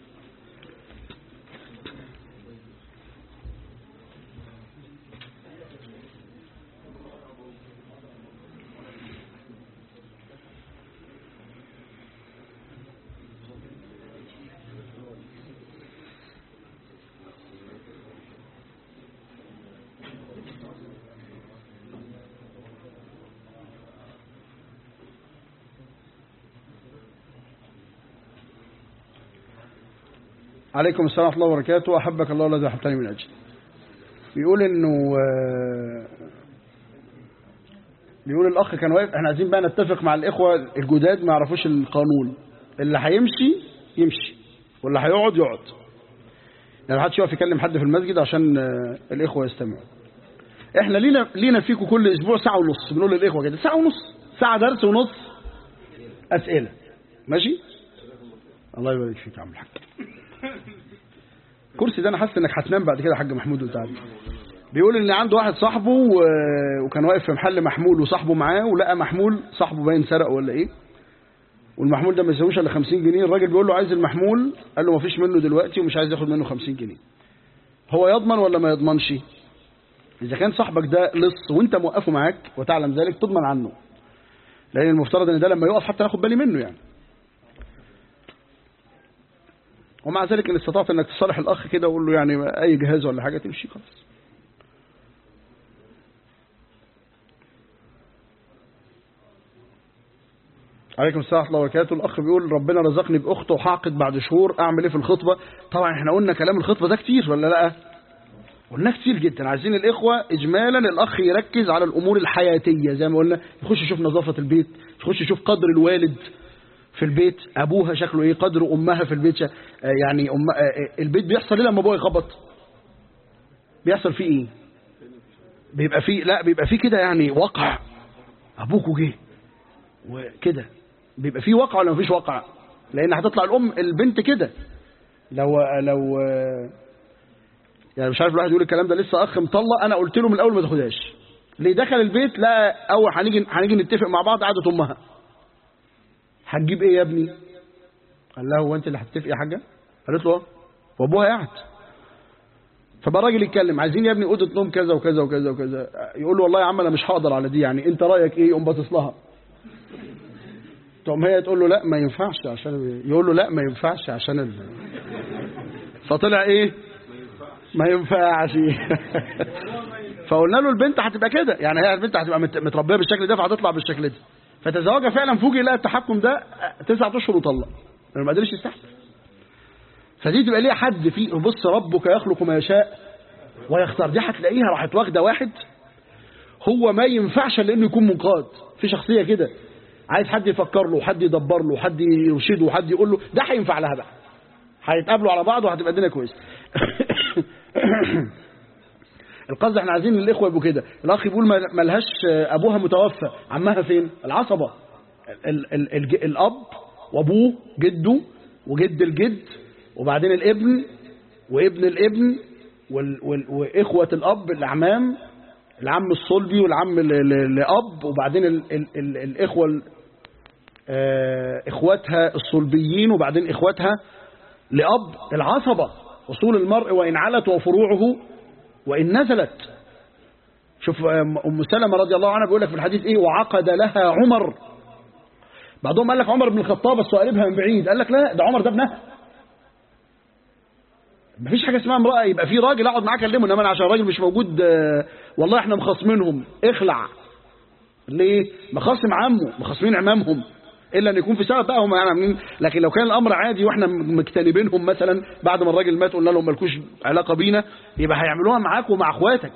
عليكم السلام ورحمة الله وبركاته أحبك الله الذي أحبتني من أجل بيقول إنه آه، بيقول الأخ كان واقف احنا عايزين بقى نتفق مع الإخوة الجداد ما يعرفوش القانون اللي هيمشي يمشي واللي هيقعد يقعد يعني محدش يقف يكلم حد في المسجد عشان آه، الإخوة يستمعوا احنا لينا لينا فيكم كل أسبوع ساعة ونص بنقول للإخوة كده ساعة ونص ساعة درس ونص أسئلة ماشي الله يبارك فيك يا عم الحاج الكرسي ده انا حاسس انك هتنام بعد كده يا حاج محمود وانت قاعد بيقول ان عنده واحد صاحبه و... وكان واقف في محل محمول وصاحبه معاه ولقى محمول صاحبه باين سرق ولا ايه والمحمول ده ما يساويش الا 50 جنيه الراجل بيقول له عايز المحمول قال له ما فيش منه دلوقتي ومش عايز ياخد منه 50 جنيه هو يضمن ولا ما يضمنش اذا كان صاحبك ده لص وانت موقفه معاك وتعلم ذلك تضمن عنه لان المفترض ان ده لما يقف حتى ناخد بالي منه يعني ومع ذلك ان استطعت انك تصالح الاخ كده وقول له يعني اي جهاز ولا حاجه تمشي خلاص عليكم السلام ورحمه الله وبركاته الاخ بيقول ربنا رزقني باخت وهعقد بعد شهور اعمل ايه في الخطبه طبعا احنا قلنا كلام الخطبه ده كتير ولا لا قلنا كتير جدا عايزين الاخوه اجمالا الاخ يركز على الامور الحياتيه زي ما قلنا يخش يشوف نظافه البيت يخش يشوف قدر الوالد في البيت ابوها شكله ايه قدر امها في البيت شا- آه يعني أم آه البيت بيحصل ايه لما ابوها يخبط بيحصل فيه ايه بيبقى فيه لا بيبقى فيه كده يعني وقع ابوكوا جه وكده بيبقى فيه وقع ولا مفيش وقع لان هتطلع الام البنت كده لو لو آه، يعني مش عارف الواحد يقول الكلام ده لسه اخ مطلق انا قلت له من الاول ما تاخدهاش ليه دخل البيت لا اول هنيجي هنيجي نتفق مع بعض قعدت امها هتجيب ايه يا ابني قال لها هو انت اللي هتتفق يا حاجه قالت له اه وابوها قاعد فبقى الراجل يتكلم عايزين يا ابني اوضه نوم كذا وكذا وكذا وكذا يقول له والله يا عم انا مش هقدر على دي يعني انت رايك ايه يقوم باصص لها تقوم هي تقول له لا ما ينفعش عشان يقول له لا ما ينفعش عشان ال... فطلع ايه ما ينفعش فقلنا له البنت هتبقى كده يعني هي البنت هتبقى مت- متربيه بالشكل ده فهتطلع بالشكل ده فتزوجها فعلا فوجئ لها التحكم ده تسعة اشهر وطلق لانه ما قدرش يستحمل فدي تبقى ليها حد فيه بص ربك يخلق ما يشاء ويختار دي هتلاقيها راحت واخده واحد هو ما ينفعش الا انه يكون منقاد في شخصيه كده عايز حد يفكر له وحد يدبر له وحد يرشده وحد يقول له ده هينفع لها بقى هيتقابلوا على بعض وهتبقى الدنيا كويسه القصد احنا عايزين الاخوه يبقوا كده الاخ بيقول ما- ملهاش ابوها متوفى عمها فين العصبه ال ال ال الاب وابوه جده وجد الجد وبعدين الابن وابن الابن وال وال واخوه الاب الاعمام العم الصلبي والعم ل- ل- لاب وبعدين ال ال ال الاخوه ال- آه، اخواتها الصلبيين وبعدين اخواتها لاب العصبه اصول المرء وان علت وفروعه وان نزلت شوف ام أم سلمة رضي الله عنها بيقول لك في الحديث ايه وعقد لها عمر بعضهم قال لك عمر بن الخطاب بس قريبها من بعيد قال لك لا ده عمر ده ابنها مفيش حاجه اسمها امراه يبقى في راجل اقعد معاه اكلمه انما انا عشان الراجل مش موجود آه، والله احنا مخاصمينهم اخلع ليه مخاصم عمه مخاصمين عمامهم الا ان يكون في سبب بقى هم يعني عاملين لكن لو كان الامر عادي واحنا مجتنبينهم مثلا بعد ما الراجل مات قلنا لهم مالكوش علاقه بينا يبقى هيعملوها معاك ومع اخواتك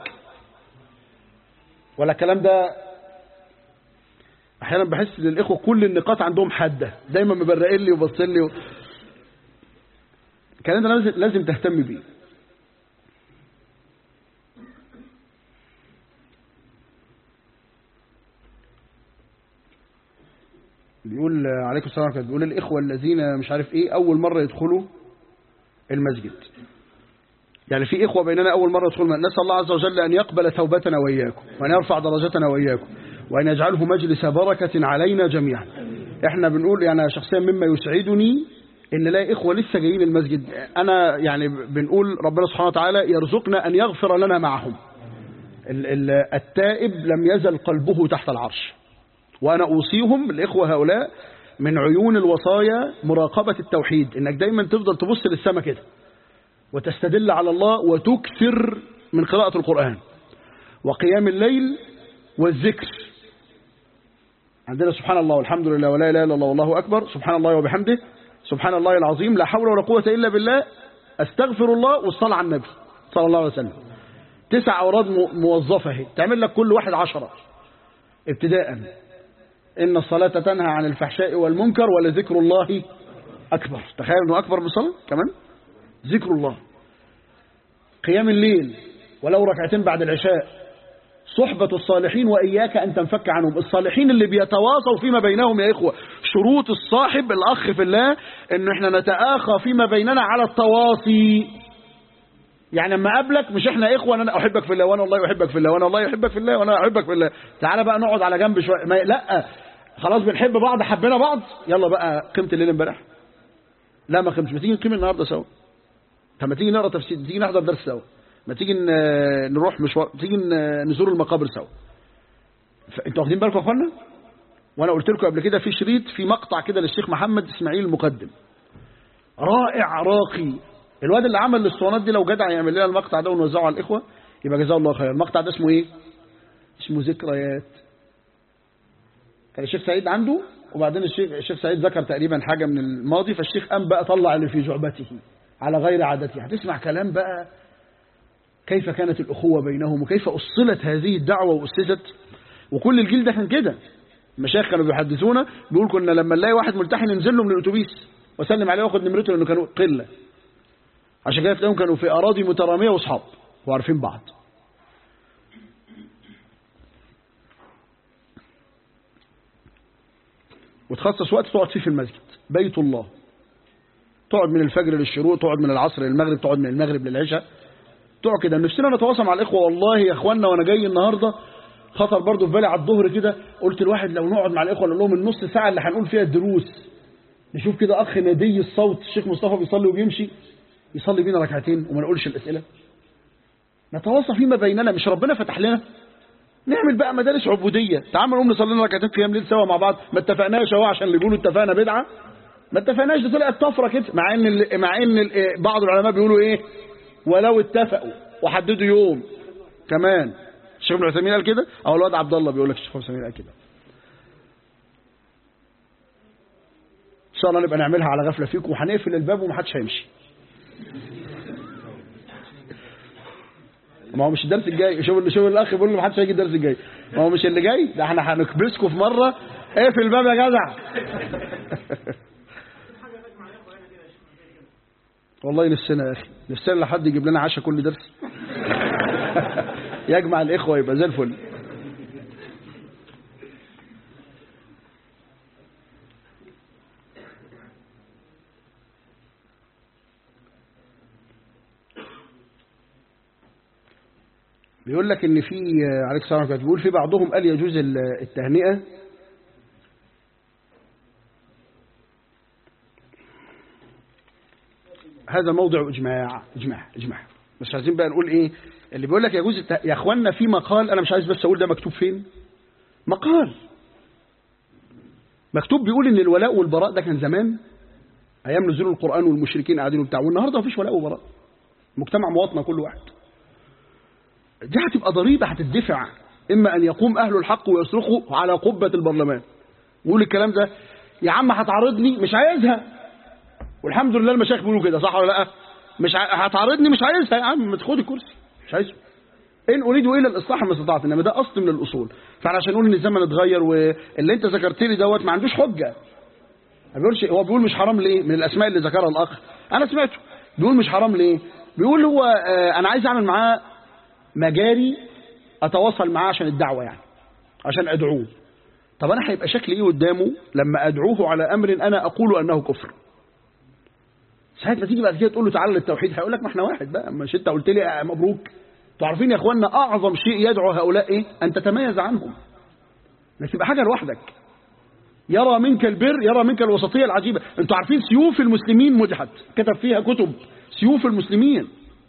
ولا الكلام ده احيانا بحس ان الاخوه كل النقاط عندهم حاده دايما مبرقين لي وبصين لي و... الكلام ده لازم لازم تهتم بيه بيقول عليكم السلام ورحمه الله بيقول الاخوه الذين مش عارف ايه اول مره يدخلوا المسجد يعني في إخوة بيننا أول مرة يدخل المسجد. نسأل الله عز وجل أن يقبل توبتنا وإياكم وأن يرفع درجتنا وإياكم وأن يجعله مجلس بركة علينا جميعا احنا بنقول يعني شخصيا مما يسعدني ان لا إخوة لسه جايين المسجد أنا يعني بنقول ربنا سبحانه وتعالى يرزقنا أن يغفر لنا معهم ال- ال- التائب لم يزل قلبه تحت العرش وأنا أوصيهم الإخوة هؤلاء من عيون الوصايا مراقبة التوحيد إنك دايما تفضل تبص للسماء كده وتستدل على الله وتكثر من قراءة القرآن وقيام الليل والذكر عندنا سبحان الله والحمد لله ولا إله إلا الله والله أكبر سبحان الله وبحمده سبحان الله العظيم لا حول ولا قوة إلا بالله أستغفر الله والصلاة على النبي صلى الله عليه وسلم تسع أوراد م- موظفة اهي تعمل لك كل واحد عشرة ابتداء إن الصلاة تنهى عن الفحشاء والمنكر ولذكر الله أكبر تخيل أنه أكبر من الصلاة كمان ذكر الله قيام الليل ولو ركعتين بعد العشاء صحبة الصالحين وإياك أن تنفك عنهم الصالحين اللي بيتواصوا فيما بينهم يا إخوة شروط الصاحب الأخ في الله أن احنا نتآخى فيما بيننا على التواصي يعني لما أقابلك مش احنا إخوة أنا أحبك في الله وأنا الله يحبك في الله وأنا الله يحبك في الله وأنا أحبك في الله تعالى بقى نقعد على جنب شوية ما لا خلاص بنحب بعض حبينا بعض يلا بقى قيمة الليل امبارح لا ما قيمتش ما تيجي نقيم النهارده سوا طب ما تيجي نقرا تفسير تيجي نحضر درس سوا ما تيجي ن- نروح مشوار تيجي ن- نزور المقابر سوا ف- انتوا واخدين بالكم يا اخوانا وانا قلت لكم قبل كده في شريط في مقطع كده للشيخ محمد اسماعيل المقدم رائع راقي الواد اللي عمل الاسطوانات دي لو جدع يعمل لنا المقطع ده ونوزعه على الاخوه يبقى جزاه الله خير المقطع ده اسمه ايه اسمه ذكريات كان الشيخ سعيد عنده وبعدين الشيخ الشيخ سعيد ذكر تقريبا حاجه من الماضي فالشيخ قام بقى طلع اللي في جعبته على غير عادته هتسمع كلام بقى كيف كانت الأخوة بينهم وكيف أصلت هذه الدعوة وأسست وكل الجيل ده كان كده المشايخ كانوا بيحدثونا بيقول كنا لما نلاقي واحد ملتحي ننزل له من الأتوبيس وسلم عليه واخد نمرته لأنه كانوا قلة عشان كده تلاقيهم كانوا في أراضي مترامية وأصحاب وعارفين بعض وتخصص وقت تقعد فيه في المسجد بيت الله تقعد من الفجر للشروق تقعد من العصر للمغرب تقعد من المغرب للعشاء تقعد كده نفسنا نتواصل مع الإخوة والله يا إخواننا وأنا جاي النهاردة خطر برضو في بالي على الظهر كده قلت الواحد لو نقعد مع الإخوة نقول لهم النص ساعة اللي هنقول فيها الدروس نشوف كده أخ ندي الصوت الشيخ مصطفى بيصلي وبيمشي يصلي بينا ركعتين وما نقولش الأسئلة نتواصل فيما بيننا مش ربنا فتح لنا نعمل بقى مدارس عبودية تعالوا نقوم نصلي لنا ركعتين قيام ليل سوا مع بعض ما اتفقناش اهو عشان اللي بيقولوا اتفقنا بدعة ما اتفقناش دي طلعت طفره كده مع ان ال- مع ان ال- بعض العلماء بيقولوا ايه ولو اتفقوا وحددوا يوم كمان الشيخ ابن عثيمين قال كده او الواد عبد الله بيقول لك الشيخ ابن عثيمين قال كده ان شاء الله نبقى نعملها على غفله فيكم وهنقفل الباب ومحدش هيمشي ما هو مش الدرس الجاي شوف شوف الاخ بيقول له محدش هيجي الدرس الجاي ما هو مش اللي جاي ده احنا هنكبسكم في مره اقفل الباب يا جدع والله نفسنا يا اخي نفسنا لحد يجيب لنا عشاء كل درس يجمع الاخوه يبقى زي الفل بيقول لك ان في عليك السلام عليكم بيقول في بعضهم قال يجوز ال- التهنئه هذا موضع اجماع اجماع اجماع مش عايزين بقى نقول ايه اللي بيقول لك يجوز الت... يا اخوانا في مقال انا مش عايز بس اقول ده مكتوب فين مقال مكتوب بيقول ان الولاء والبراء ده كان زمان ايام نزول القران والمشركين قاعدين وبتاع والنهارده مفيش ولاء وبراء مجتمع مواطنه كل واحد دي هتبقى ضريبه هتدفع اما ان يقوم اهل الحق ويصرخوا على قبه البرلمان ويقول الكلام ده يا عم هتعارضني مش عايزها والحمد لله المشايخ بيقولوا كده صح ولا لا مش ع... هتعارضني مش عايزها يا عم ما تاخد الكرسي مش عايزه ان اريد الا الاصلاح ما استطعت انما ده اصل من الاصول فاحنا عشان نقول ان الزمن اتغير واللي انت ذكرت لي دوت ما عندوش حجه ما بيقولش هو بيقول مش حرام ليه من الاسماء اللي ذكرها الاخ انا سمعته بيقول مش حرام ليه بيقول هو آه، انا عايز اعمل معاه مجاري اتواصل معاه عشان الدعوه يعني عشان ادعوه طب انا هيبقى شكلي ايه قدامه لما ادعوه على امر انا اقول انه كفر ساعة ما تيجي بعد كده تقول له تعالى للتوحيد هيقول لك ما احنا واحد بقى مش انت قلت لي آه، مبروك انتوا عارفين يا اخوانا اعظم شيء يدعو هؤلاء ايه ان تتميز عنهم انك تبقى حاجه لوحدك يرى منك البر يرى منك الوسطيه العجيبه انتوا عارفين سيوف المسلمين مدحت كتب فيها كتب سيوف المسلمين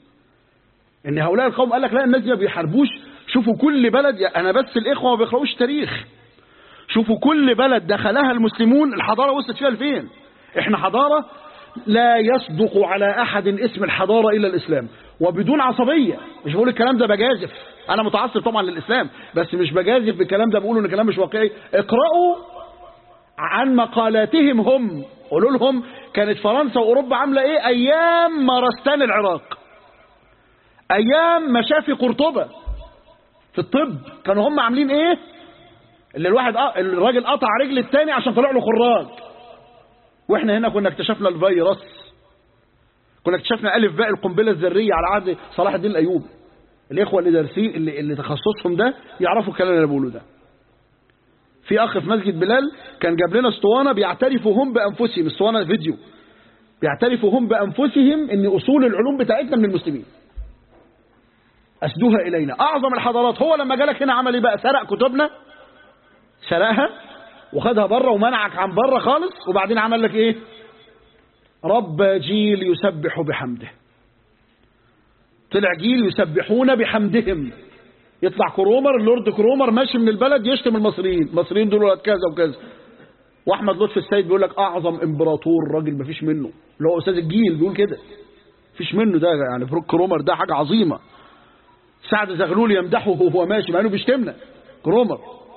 ان هؤلاء القوم قال لك لا الناس دي ما بيحاربوش شوفوا كل بلد انا بس الاخوه ما بيقراوش تاريخ شوفوا كل بلد دخلها المسلمون الحضاره وصلت فيها لفين احنا حضاره لا يصدق على احد اسم الحضاره الا الاسلام وبدون عصبيه مش بقول الكلام ده بجازف انا متعصب طبعا للاسلام بس مش بجازف بالكلام ده بقول ان الكلام مش واقعي اقراوا عن مقالاتهم هم قولوا لهم كانت فرنسا واوروبا عامله ايه ايام مارستان العراق ايام مشافي قرطبه في الطب كانوا هم عاملين ايه اللي الواحد اه الراجل قطع رجل التاني عشان طلع له خراج واحنا هنا كنا اكتشفنا الفيروس كنا اكتشفنا الف باء القنبله الذريه على عهد صلاح الدين الايوبي الاخوه اللي دارسين اللي, اللي تخصصهم ده يعرفوا الكلام اللي انا بقوله ده في اخ في مسجد بلال كان جاب لنا اسطوانه بيعترفوا هم بانفسهم اسطوانه فيديو بيعترفوا هم بانفسهم ان اصول العلوم بتاعتنا من المسلمين اسدوها الينا اعظم الحضارات هو لما جالك هنا عمل ايه بقى سرق كتبنا سرقها وخدها بره ومنعك عن بره خالص وبعدين عمل لك ايه رب جيل يسبح بحمده طلع جيل يسبحون بحمدهم يطلع كرومر اللورد كرومر ماشي من البلد يشتم المصريين المصريين دول ولاد كذا وكذا واحمد لطفي السيد بيقول لك اعظم امبراطور راجل مفيش منه اللي هو استاذ الجيل بيقول كده مفيش منه ده يعني بروك كرومر ده حاجه عظيمه سعد زغلول يمدحه وهو ماشي مع انه بيشتمنا كرومر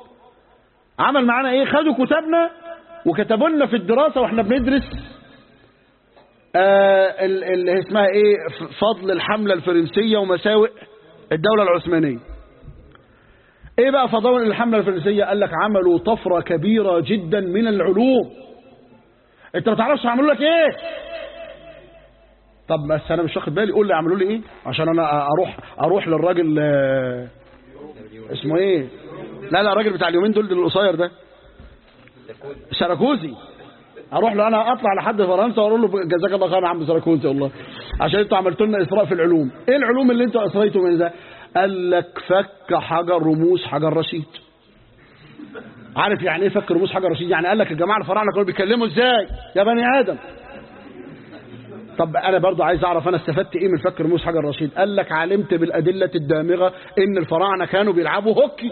عمل معانا ايه خدوا كتابنا وكتبوا لنا في الدراسه واحنا بندرس آه اللي اسمها ايه فضل الحمله الفرنسيه ومساوئ الدوله العثمانيه ايه بقى فضل الحمله الفرنسيه قال لك عملوا طفره كبيره جدا من العلوم انت ما تعرفش عملوا لك ايه طب بس انا مش واخد بالي قول لي عملوا لي ايه عشان انا اروح اروح للراجل آه اسمه ايه لا لا الراجل بتاع اليومين دول القصير ده سراكوزي اروح له انا اطلع لحد فرنسا واقول له جزاك الله خير يا عم سراكوزي والله عشان انتوا عملتوا لنا اسراء في العلوم ايه العلوم اللي انتوا اسريتوا من ده قال لك فك حجر رموز حجر رشيد عارف يعني ايه فك رموز حجر رشيد يعني قال لك الجماعه الفراعنه كانوا بيتكلموا ازاي يا بني ادم طب انا برضه عايز اعرف انا استفدت ايه من فك رموز حجر رشيد قال لك علمت بالادله الدامغه ان الفراعنه كانوا بيلعبوا هوكي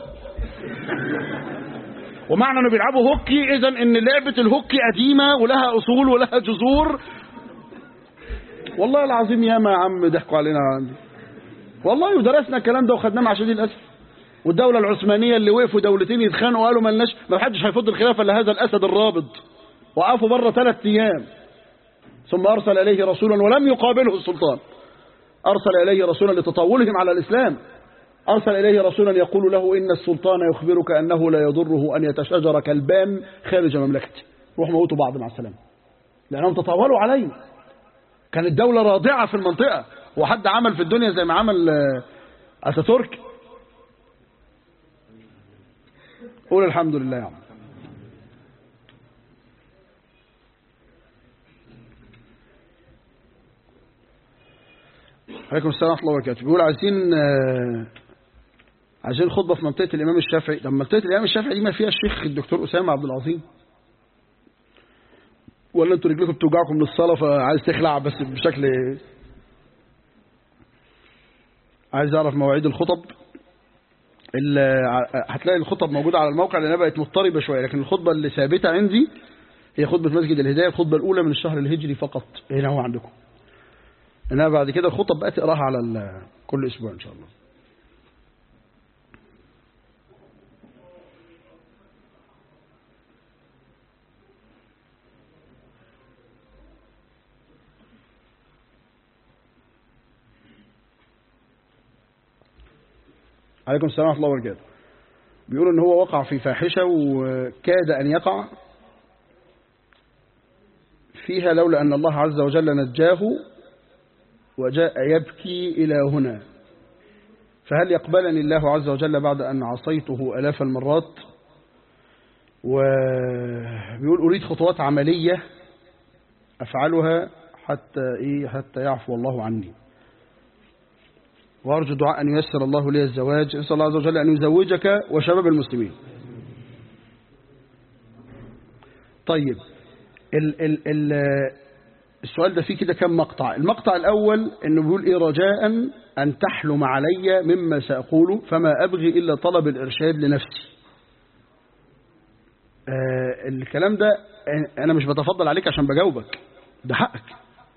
ومعنى انه بيلعبوا هوكي اذا ان لعبه الهوكي قديمه ولها اصول ولها جذور والله العظيم ياما يا عم ضحكوا علينا عندي والله ودرسنا الكلام ده وخدناه مع شديد الاسف والدوله العثمانيه اللي وقفوا دولتين يتخانقوا قالوا مالناش ما حدش هيفض الخلافه الا هذا الاسد الرابض وقفوا بره ثلاث ايام ثم ارسل اليه رسولا ولم يقابله السلطان ارسل اليه رسولا لتطاولهم على الاسلام أرسل إليه رسولا يقول له إن السلطان يخبرك أنه لا يضره أن يتشاجر كلبان خارج مملكته روح موتوا بعض مع السلامة لأنهم تطاولوا عليه كانت الدولة راضعة في المنطقة وحد عمل في الدنيا زي ما عمل أتاتورك قول الحمد لله يا عم عليكم السلام ورحمة الله وبركاته بيقول عايزين عايزين خطبة في منطقة الإمام الشافعي طب منطقة الإمام الشافعي دي ما فيها الشيخ الدكتور أسامة عبد العظيم ولا انتوا رجلكم بتوجعكم من الصلاة فعايز تخلع بس بشكل عايز أعرف مواعيد الخطب ال- هتلاقي الخطب موجودة على الموقع لأنها بقت مضطربة شوية لكن الخطبة اللي ثابتة عندي هي خطبة مسجد الهداية الخطبة الأولى من الشهر الهجري فقط هنا هو عندكم إنها بعد كده الخطب بقى تقراها على ال- كل أسبوع إن شاء الله عليكم السلام ورحمة الله وبركاته بيقول ان هو وقع في فاحشة وكاد ان يقع فيها لولا ان الله عز وجل نجاه وجاء يبكي الى هنا فهل يقبلني الله عز وجل بعد ان عصيته الاف المرات وبيقول اريد خطوات عملية افعلها حتى ايه حتى يعفو الله عني وأرجو دعاء أن ييسر الله لي الزواج أسأل الله عز وجل أن يزوجك وشباب المسلمين طيب ال ال ال السؤال ده فيه كده كم مقطع المقطع الأول أنه بيقول إيه رجاء أن تحلم علي مما سأقوله فما أبغي إلا طلب الإرشاد لنفسي آه الكلام ده أنا مش بتفضل عليك عشان بجاوبك ده حقك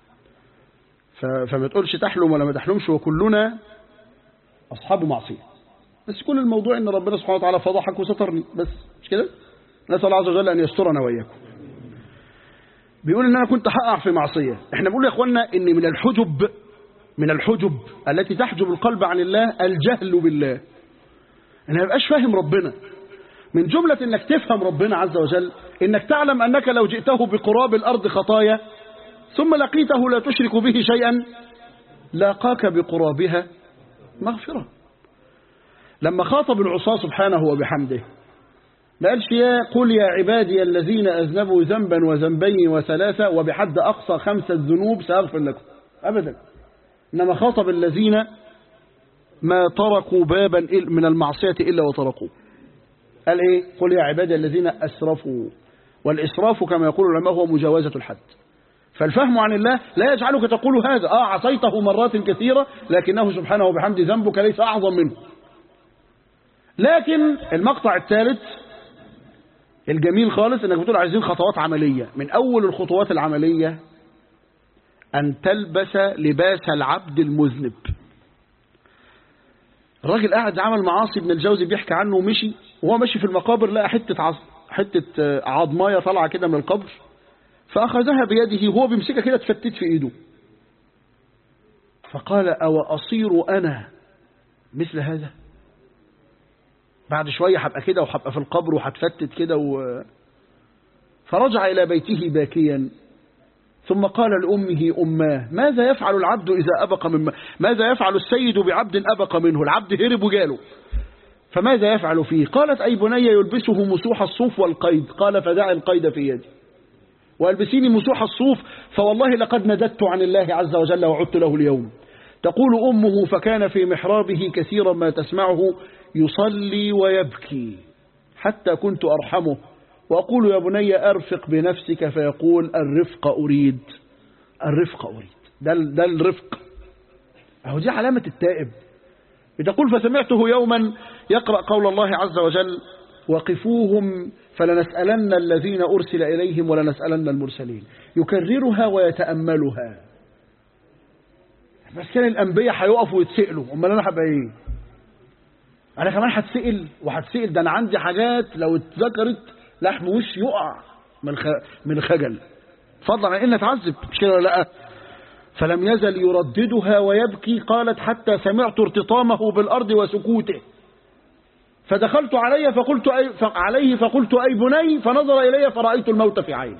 ف- فما تقولش تحلم ولا ما تحلمش وكلنا أصحاب معصية بس كل الموضوع إن ربنا سبحانه وتعالى فضحك وسترني بس مش كده نسأل الله عز وجل أن يسترنا وإياكم بيقول إن أنا كنت هقع في معصية إحنا بنقول يا إخوانا إن من الحجب من الحجب التي تحجب القلب عن الله الجهل بالله إن ما يبقاش فاهم ربنا من جملة إنك تفهم ربنا عز وجل إنك تعلم أنك لو جئته بقراب الأرض خطايا ثم لقيته لا تشرك به شيئا لاقاك بقرابها مغفرة لما خاطب العصاة سبحانه وبحمده ما قالش يا قل يا عبادي الذين أذنبوا ذنبا وذنبين وثلاثة وبحد أقصى خمسة ذنوب سأغفر لكم أبدا إنما خاطب الذين ما تركوا بابا إل- من المعصية إلا وتركوه قال إيه قل يا عبادي الذين أسرفوا والإسراف كما يقول العلماء هو مجاوزة الحد فالفهم عن الله لا يجعلك تقول هذا آه عصيته مرات كثيرة لكنه سبحانه وبحمده ذنبك ليس أعظم منه لكن المقطع الثالث الجميل خالص انك بتقول عايزين خطوات عملية من اول الخطوات العملية ان تلبس لباس العبد المذنب الراجل قاعد عمل معاصي ابن الجوزي بيحكي عنه ومشي وهو ماشي في المقابر لقى حتة عظ... حتة آه، عظماية طالعة كده من القبر فأخذها بيده وهو بيمسكها كده تفتت في إيده فقال أو أصير أنا مثل هذا بعد شوية هبقى كده وهبقى في القبر وهتفتت كده و... فرجع إلى بيته باكيا ثم قال لأمه أماه ماذا يفعل العبد إذا أبق مما ماذا يفعل السيد بعبد أبق منه العبد هرب وجاله فماذا يفعل فيه قالت أي بني يلبسه مسوح الصوف والقيد قال فدع القيد في يدي والبسيني مسوح الصوف فوالله لقد نددت عن الله عز وجل وعدت له اليوم تقول أمه فكان في محرابه كثيرا ما تسمعه يصلي ويبكي حتى كنت أرحمه وأقول يا بني أرفق بنفسك فيقول الرفق أريد الرفق أريد ده, ال- ده الرفق أهو دي علامة التائب بتقول فسمعته يوما يقرأ قول الله عز وجل وقفوهم فلنسألن الذين أرسل إليهم ولنسألن المرسلين يكررها ويتأملها بس كان الأنبياء هيقفوا ويتسألوا أمال أنا هبقى إيه أنا كمان هتسأل وهتسأل ده أنا عندي حاجات لو اتذكرت لحم وشي يقع من الخ... من الخجل فضلا عن إن اتعذب مش كده ولا لا فلم يزل يرددها ويبكي قالت حتى سمعت ارتطامه بالأرض وسكوته فدخلت علي فقلت أي عليه فقلت أي بني فنظر إلي فرأيت الموت في عيني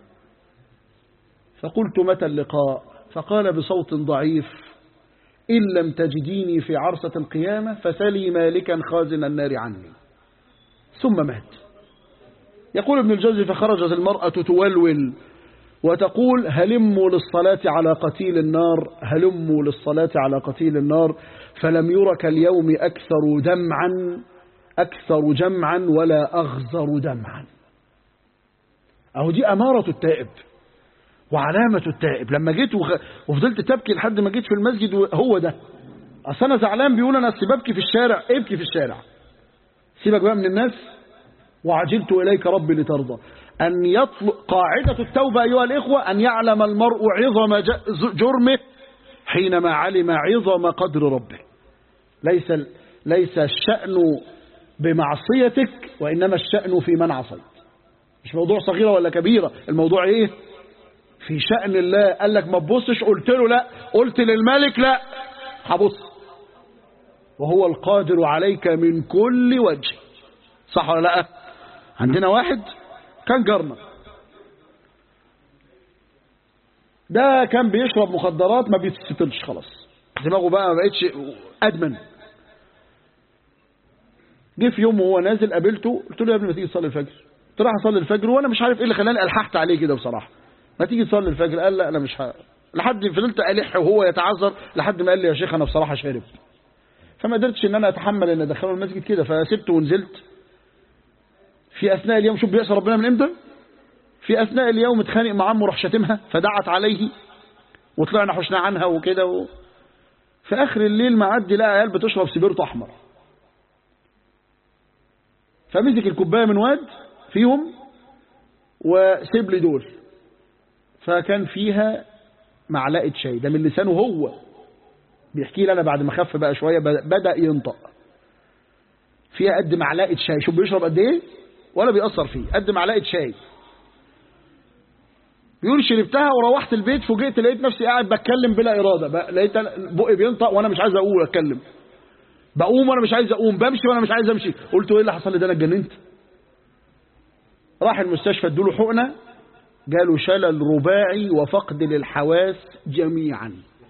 فقلت متى اللقاء فقال بصوت ضعيف إن لم تجديني في عرصة القيامة فسلي مالكا خازن النار عني ثم مات يقول ابن الجوزي فخرجت المرأة تولول وتقول هلموا للصلاة على قتيل النار هلموا للصلاة على قتيل النار فلم يرك اليوم أكثر دمعا أكثر جمعا ولا أغزر دمعا أهو دي أمارة التائب وعلامة التائب لما جيت وخ... وفضلت تبكي لحد ما جيت في المسجد هو ده أصل أنا زعلان بيقول أنا أصل ببكي في الشارع ابكي في الشارع سيبك بقى من الناس وعجلت إليك ربي لترضى أن يطلق قاعدة التوبة أيها الإخوة أن يعلم المرء عظم جرمه حينما علم عظم قدر ربه ليس ليس الشأن بمعصيتك وإنما الشأن في من عصيت مش موضوع صغيرة ولا كبيرة الموضوع إيه في شأن الله قال لك ما تبصش قلت له لا قلت للملك لا هبص وهو القادر عليك من كل وجه صح ولا لا عندنا واحد كان جارنا ده كان بيشرب مخدرات ما بيتستلش خلاص دماغه بقى ما بقتش ادمن جه في يوم وهو نازل قابلته قلت له يا ابني ما تيجي تصلي الفجر قلت له هصلي الفجر وانا مش عارف ايه اللي خلاني الححت عليه كده بصراحه ما تيجي تصلي الفجر قال لا انا مش ه... لحد فضلت الح وهو يتعذر لحد ما قال لي يا شيخ انا بصراحه شارب فما قدرتش ان انا اتحمل ان ادخله المسجد كده فسبته ونزلت في اثناء اليوم شوف بيأس ربنا من امتى في اثناء اليوم اتخانق مع عمه راح شاتمها فدعت عليه وطلعنا حشنا عنها وكده و... في اخر الليل معدي لقى عيال بتشرب سبيرتو احمر فمسك الكوبايه من واد فيهم وسيب لي دول فكان فيها معلقه شاي ده من لسانه هو بيحكي لي انا بعد ما خف بقى شويه بدا ينطق فيها قد معلقه شاي شوف بيشرب قد ايه ولا بيأثر فيه قد معلقه شاي بيقول شربتها وروحت البيت فوجئت لقيت نفسي قاعد بتكلم بلا اراده بقى لقيت بقي بينطق وانا مش عايز اقول اتكلم بقوم وانا مش عايز اقوم بمشي وانا مش عايز امشي قلت ايه اللي حصل لي ده انا اتجننت راح المستشفى ادوا له حقنه جاله شلل رباعي وفقد للحواس جميعا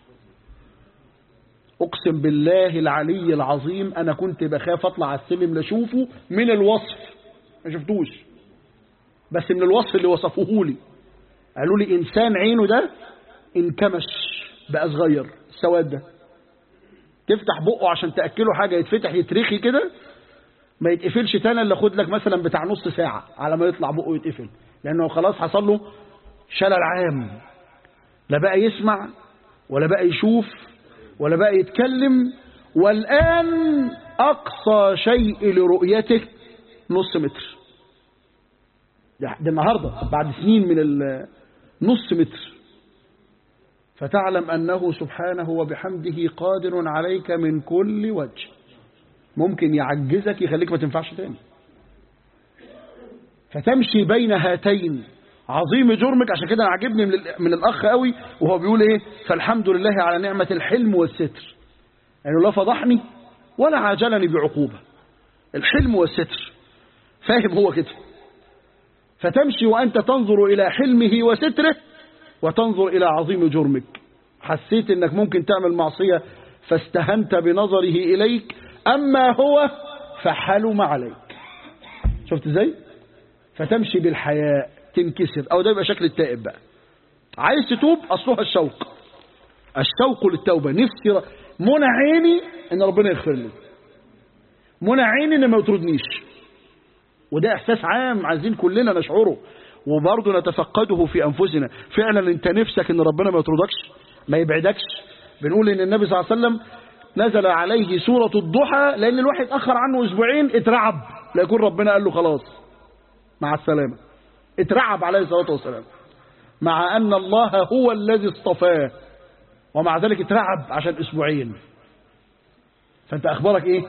اقسم بالله العلي العظيم انا كنت بخاف اطلع على السلم لاشوفه من الوصف ما شفتوش بس من الوصف اللي وصفوه لي قالوا لي انسان عينه ده انكمش بقى صغير السواد ده تفتح بقه عشان تاكله حاجه يتفتح يترخي كده ما يتقفلش تاني الا خد لك مثلا بتاع نص ساعه على ما يطلع بقه يتقفل لانه خلاص حصل له شلل عام لا بقى يسمع ولا بقى يشوف ولا بقى يتكلم والآن أقصى شيء لرؤيته نص متر ده, ده النهاردة بعد سنين من نص متر فتعلم أنه سبحانه وبحمده قادر عليك من كل وجه ممكن يعجزك يخليك ما تنفعش تاني فتمشي بين هاتين عظيم جرمك عشان كده عجبني من, من الأخ قوي وهو بيقول إيه فالحمد لله على نعمة الحلم والستر يعني لا فضحني ولا عاجلني بعقوبة الحلم والستر فاهم هو كده فتمشي وأنت تنظر إلى حلمه وستره وتنظر إلى عظيم جرمك حسيت أنك ممكن تعمل معصية فاستهنت بنظره إليك أما هو فحلم عليك شفت ازاي فتمشي بالحياء تنكسر او ده يبقى شكل التائب بقى عايز تتوب اصلها الشوق الشوق للتوبه نفسي ر... منى عيني ان ربنا يغفر لي منى عيني ان ما يطردنيش وده احساس عام عايزين كلنا نشعره وبرضه نتفقده في انفسنا فعلا انت نفسك ان ربنا ما يطردكش ما يبعدكش بنقول ان النبي صلى الله عليه وسلم نزل عليه سورة الضحى لأن الواحد أخر عنه أسبوعين اترعب لا يكون ربنا قال له خلاص مع السلامة اترعب عليه الصلاة والسلام مع أن الله هو الذي اصطفاه ومع ذلك اترعب عشان أسبوعين فأنت أخبارك إيه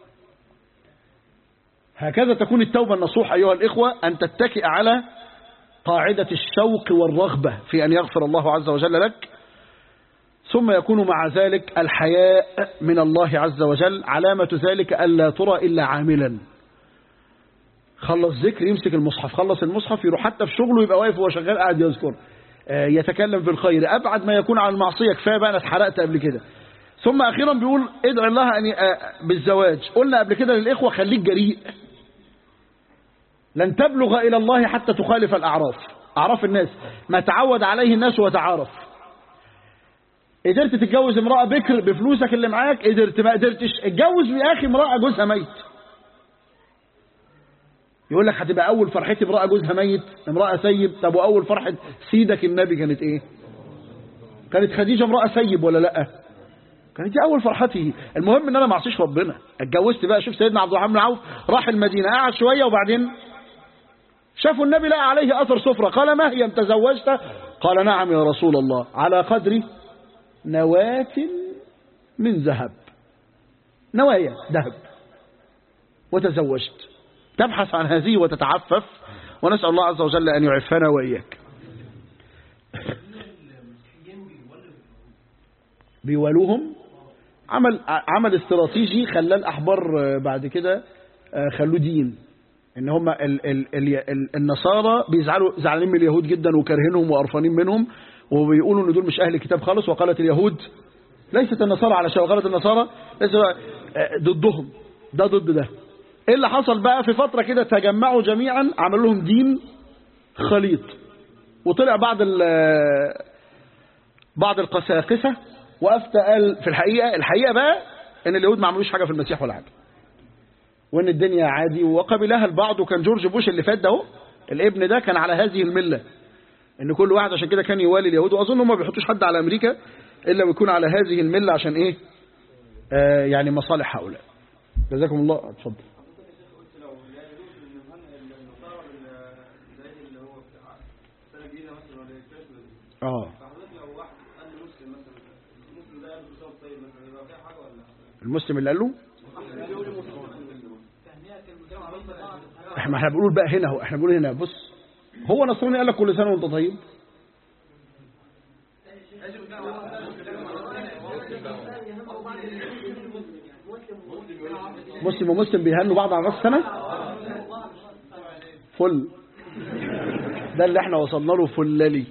هكذا تكون التوبة النصوح أيها الإخوة أن تتكئ على قاعدة الشوق والرغبة في أن يغفر الله عز وجل لك ثم يكون مع ذلك الحياء من الله عز وجل علامة ذلك ألا ترى إلا عاملا خلص ذكر يمسك المصحف خلص المصحف يروح حتى في شغله يبقى واقف وهو شغال قاعد يذكر يتكلم في الخير أبعد ما يكون عن المعصية كفاية بقى أنا اتحرقت قبل كده ثم أخيرا بيقول ادعي الله أن بالزواج قلنا قبل كده للإخوة خليك جريء لن تبلغ إلى الله حتى تخالف الأعراف أعراف الناس ما تعود عليه الناس وتعارف قدرت تتجوز امرأة بكر بفلوسك اللي معاك قدرت ما قدرتش اتجوز يا أخي امرأة جوزها ميت يقول لك هتبقى أول فرحتي امرأة جوزها ميت امرأة سيب طب وأول فرحة سيدك النبي كانت إيه كانت خديجة امرأة سيب ولا لأ كانت دي أول فرحتي المهم إن أنا ما اعصيش ربنا اتجوزت بقى شوف سيدنا عبد الرحمن بن عوف راح المدينة قعد شوية وبعدين شافوا النبي لقى عليه أثر سفرة قال ما هي تزوجت قال نعم يا رسول الله على قدر نواة من ذهب نوايا ذهب وتزوجت تبحث عن هذه وتتعفف ونسأل الله عز وجل أن يعفنا وإياك بيوالوهم عمل عمل استراتيجي خلاه الأحبار بعد كده خلوه دين ان هم ال ال ال ال النصارى بيزعلوا زعلانين من اليهود جدا وكارهينهم وقرفانين منهم وبيقولوا ان دول مش اهل كتاب خالص وقالت اليهود ليست النصارى على شيء وقالت النصارى ليس ضدهم ده ضد ده ايه اللي حصل بقى في فتره كده تجمعوا جميعا عملوا لهم دين خليط وطلع بعض بعض القساقسه وافتى قال في الحقيقه الحقيقه بقى ان اليهود ما عملوش حاجه في المسيح ولا حاجه وان الدنيا عادي وقبلها البعض وكان جورج بوش اللي فات ده اهو الابن ده كان على هذه المله ان كل واحد عشان كده كان يوالي اليهود واظن هم ما بيحطوش حد على امريكا الا ويكون على هذه المله عشان ايه آه يعني مصالح هؤلاء جزاكم الله اتفضل اه المسلم اللي قال له احنا احنا بنقول بقى هنا هو احنا بنقول هنا بص هو نصراني قال لك كل سنه وانت طيب مسلم ومسلم بيهنوا بعض على راس السنه فل ده اللي احنا وصلنا له فلالي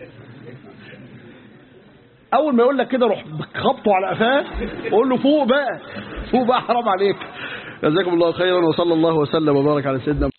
اول ما يقول لك كده روح خبطه على قفاه وقول له فوق بقى فوق بقى حرام عليك جزاكم الله خيرا وصلى الله وسلم وبارك على سيدنا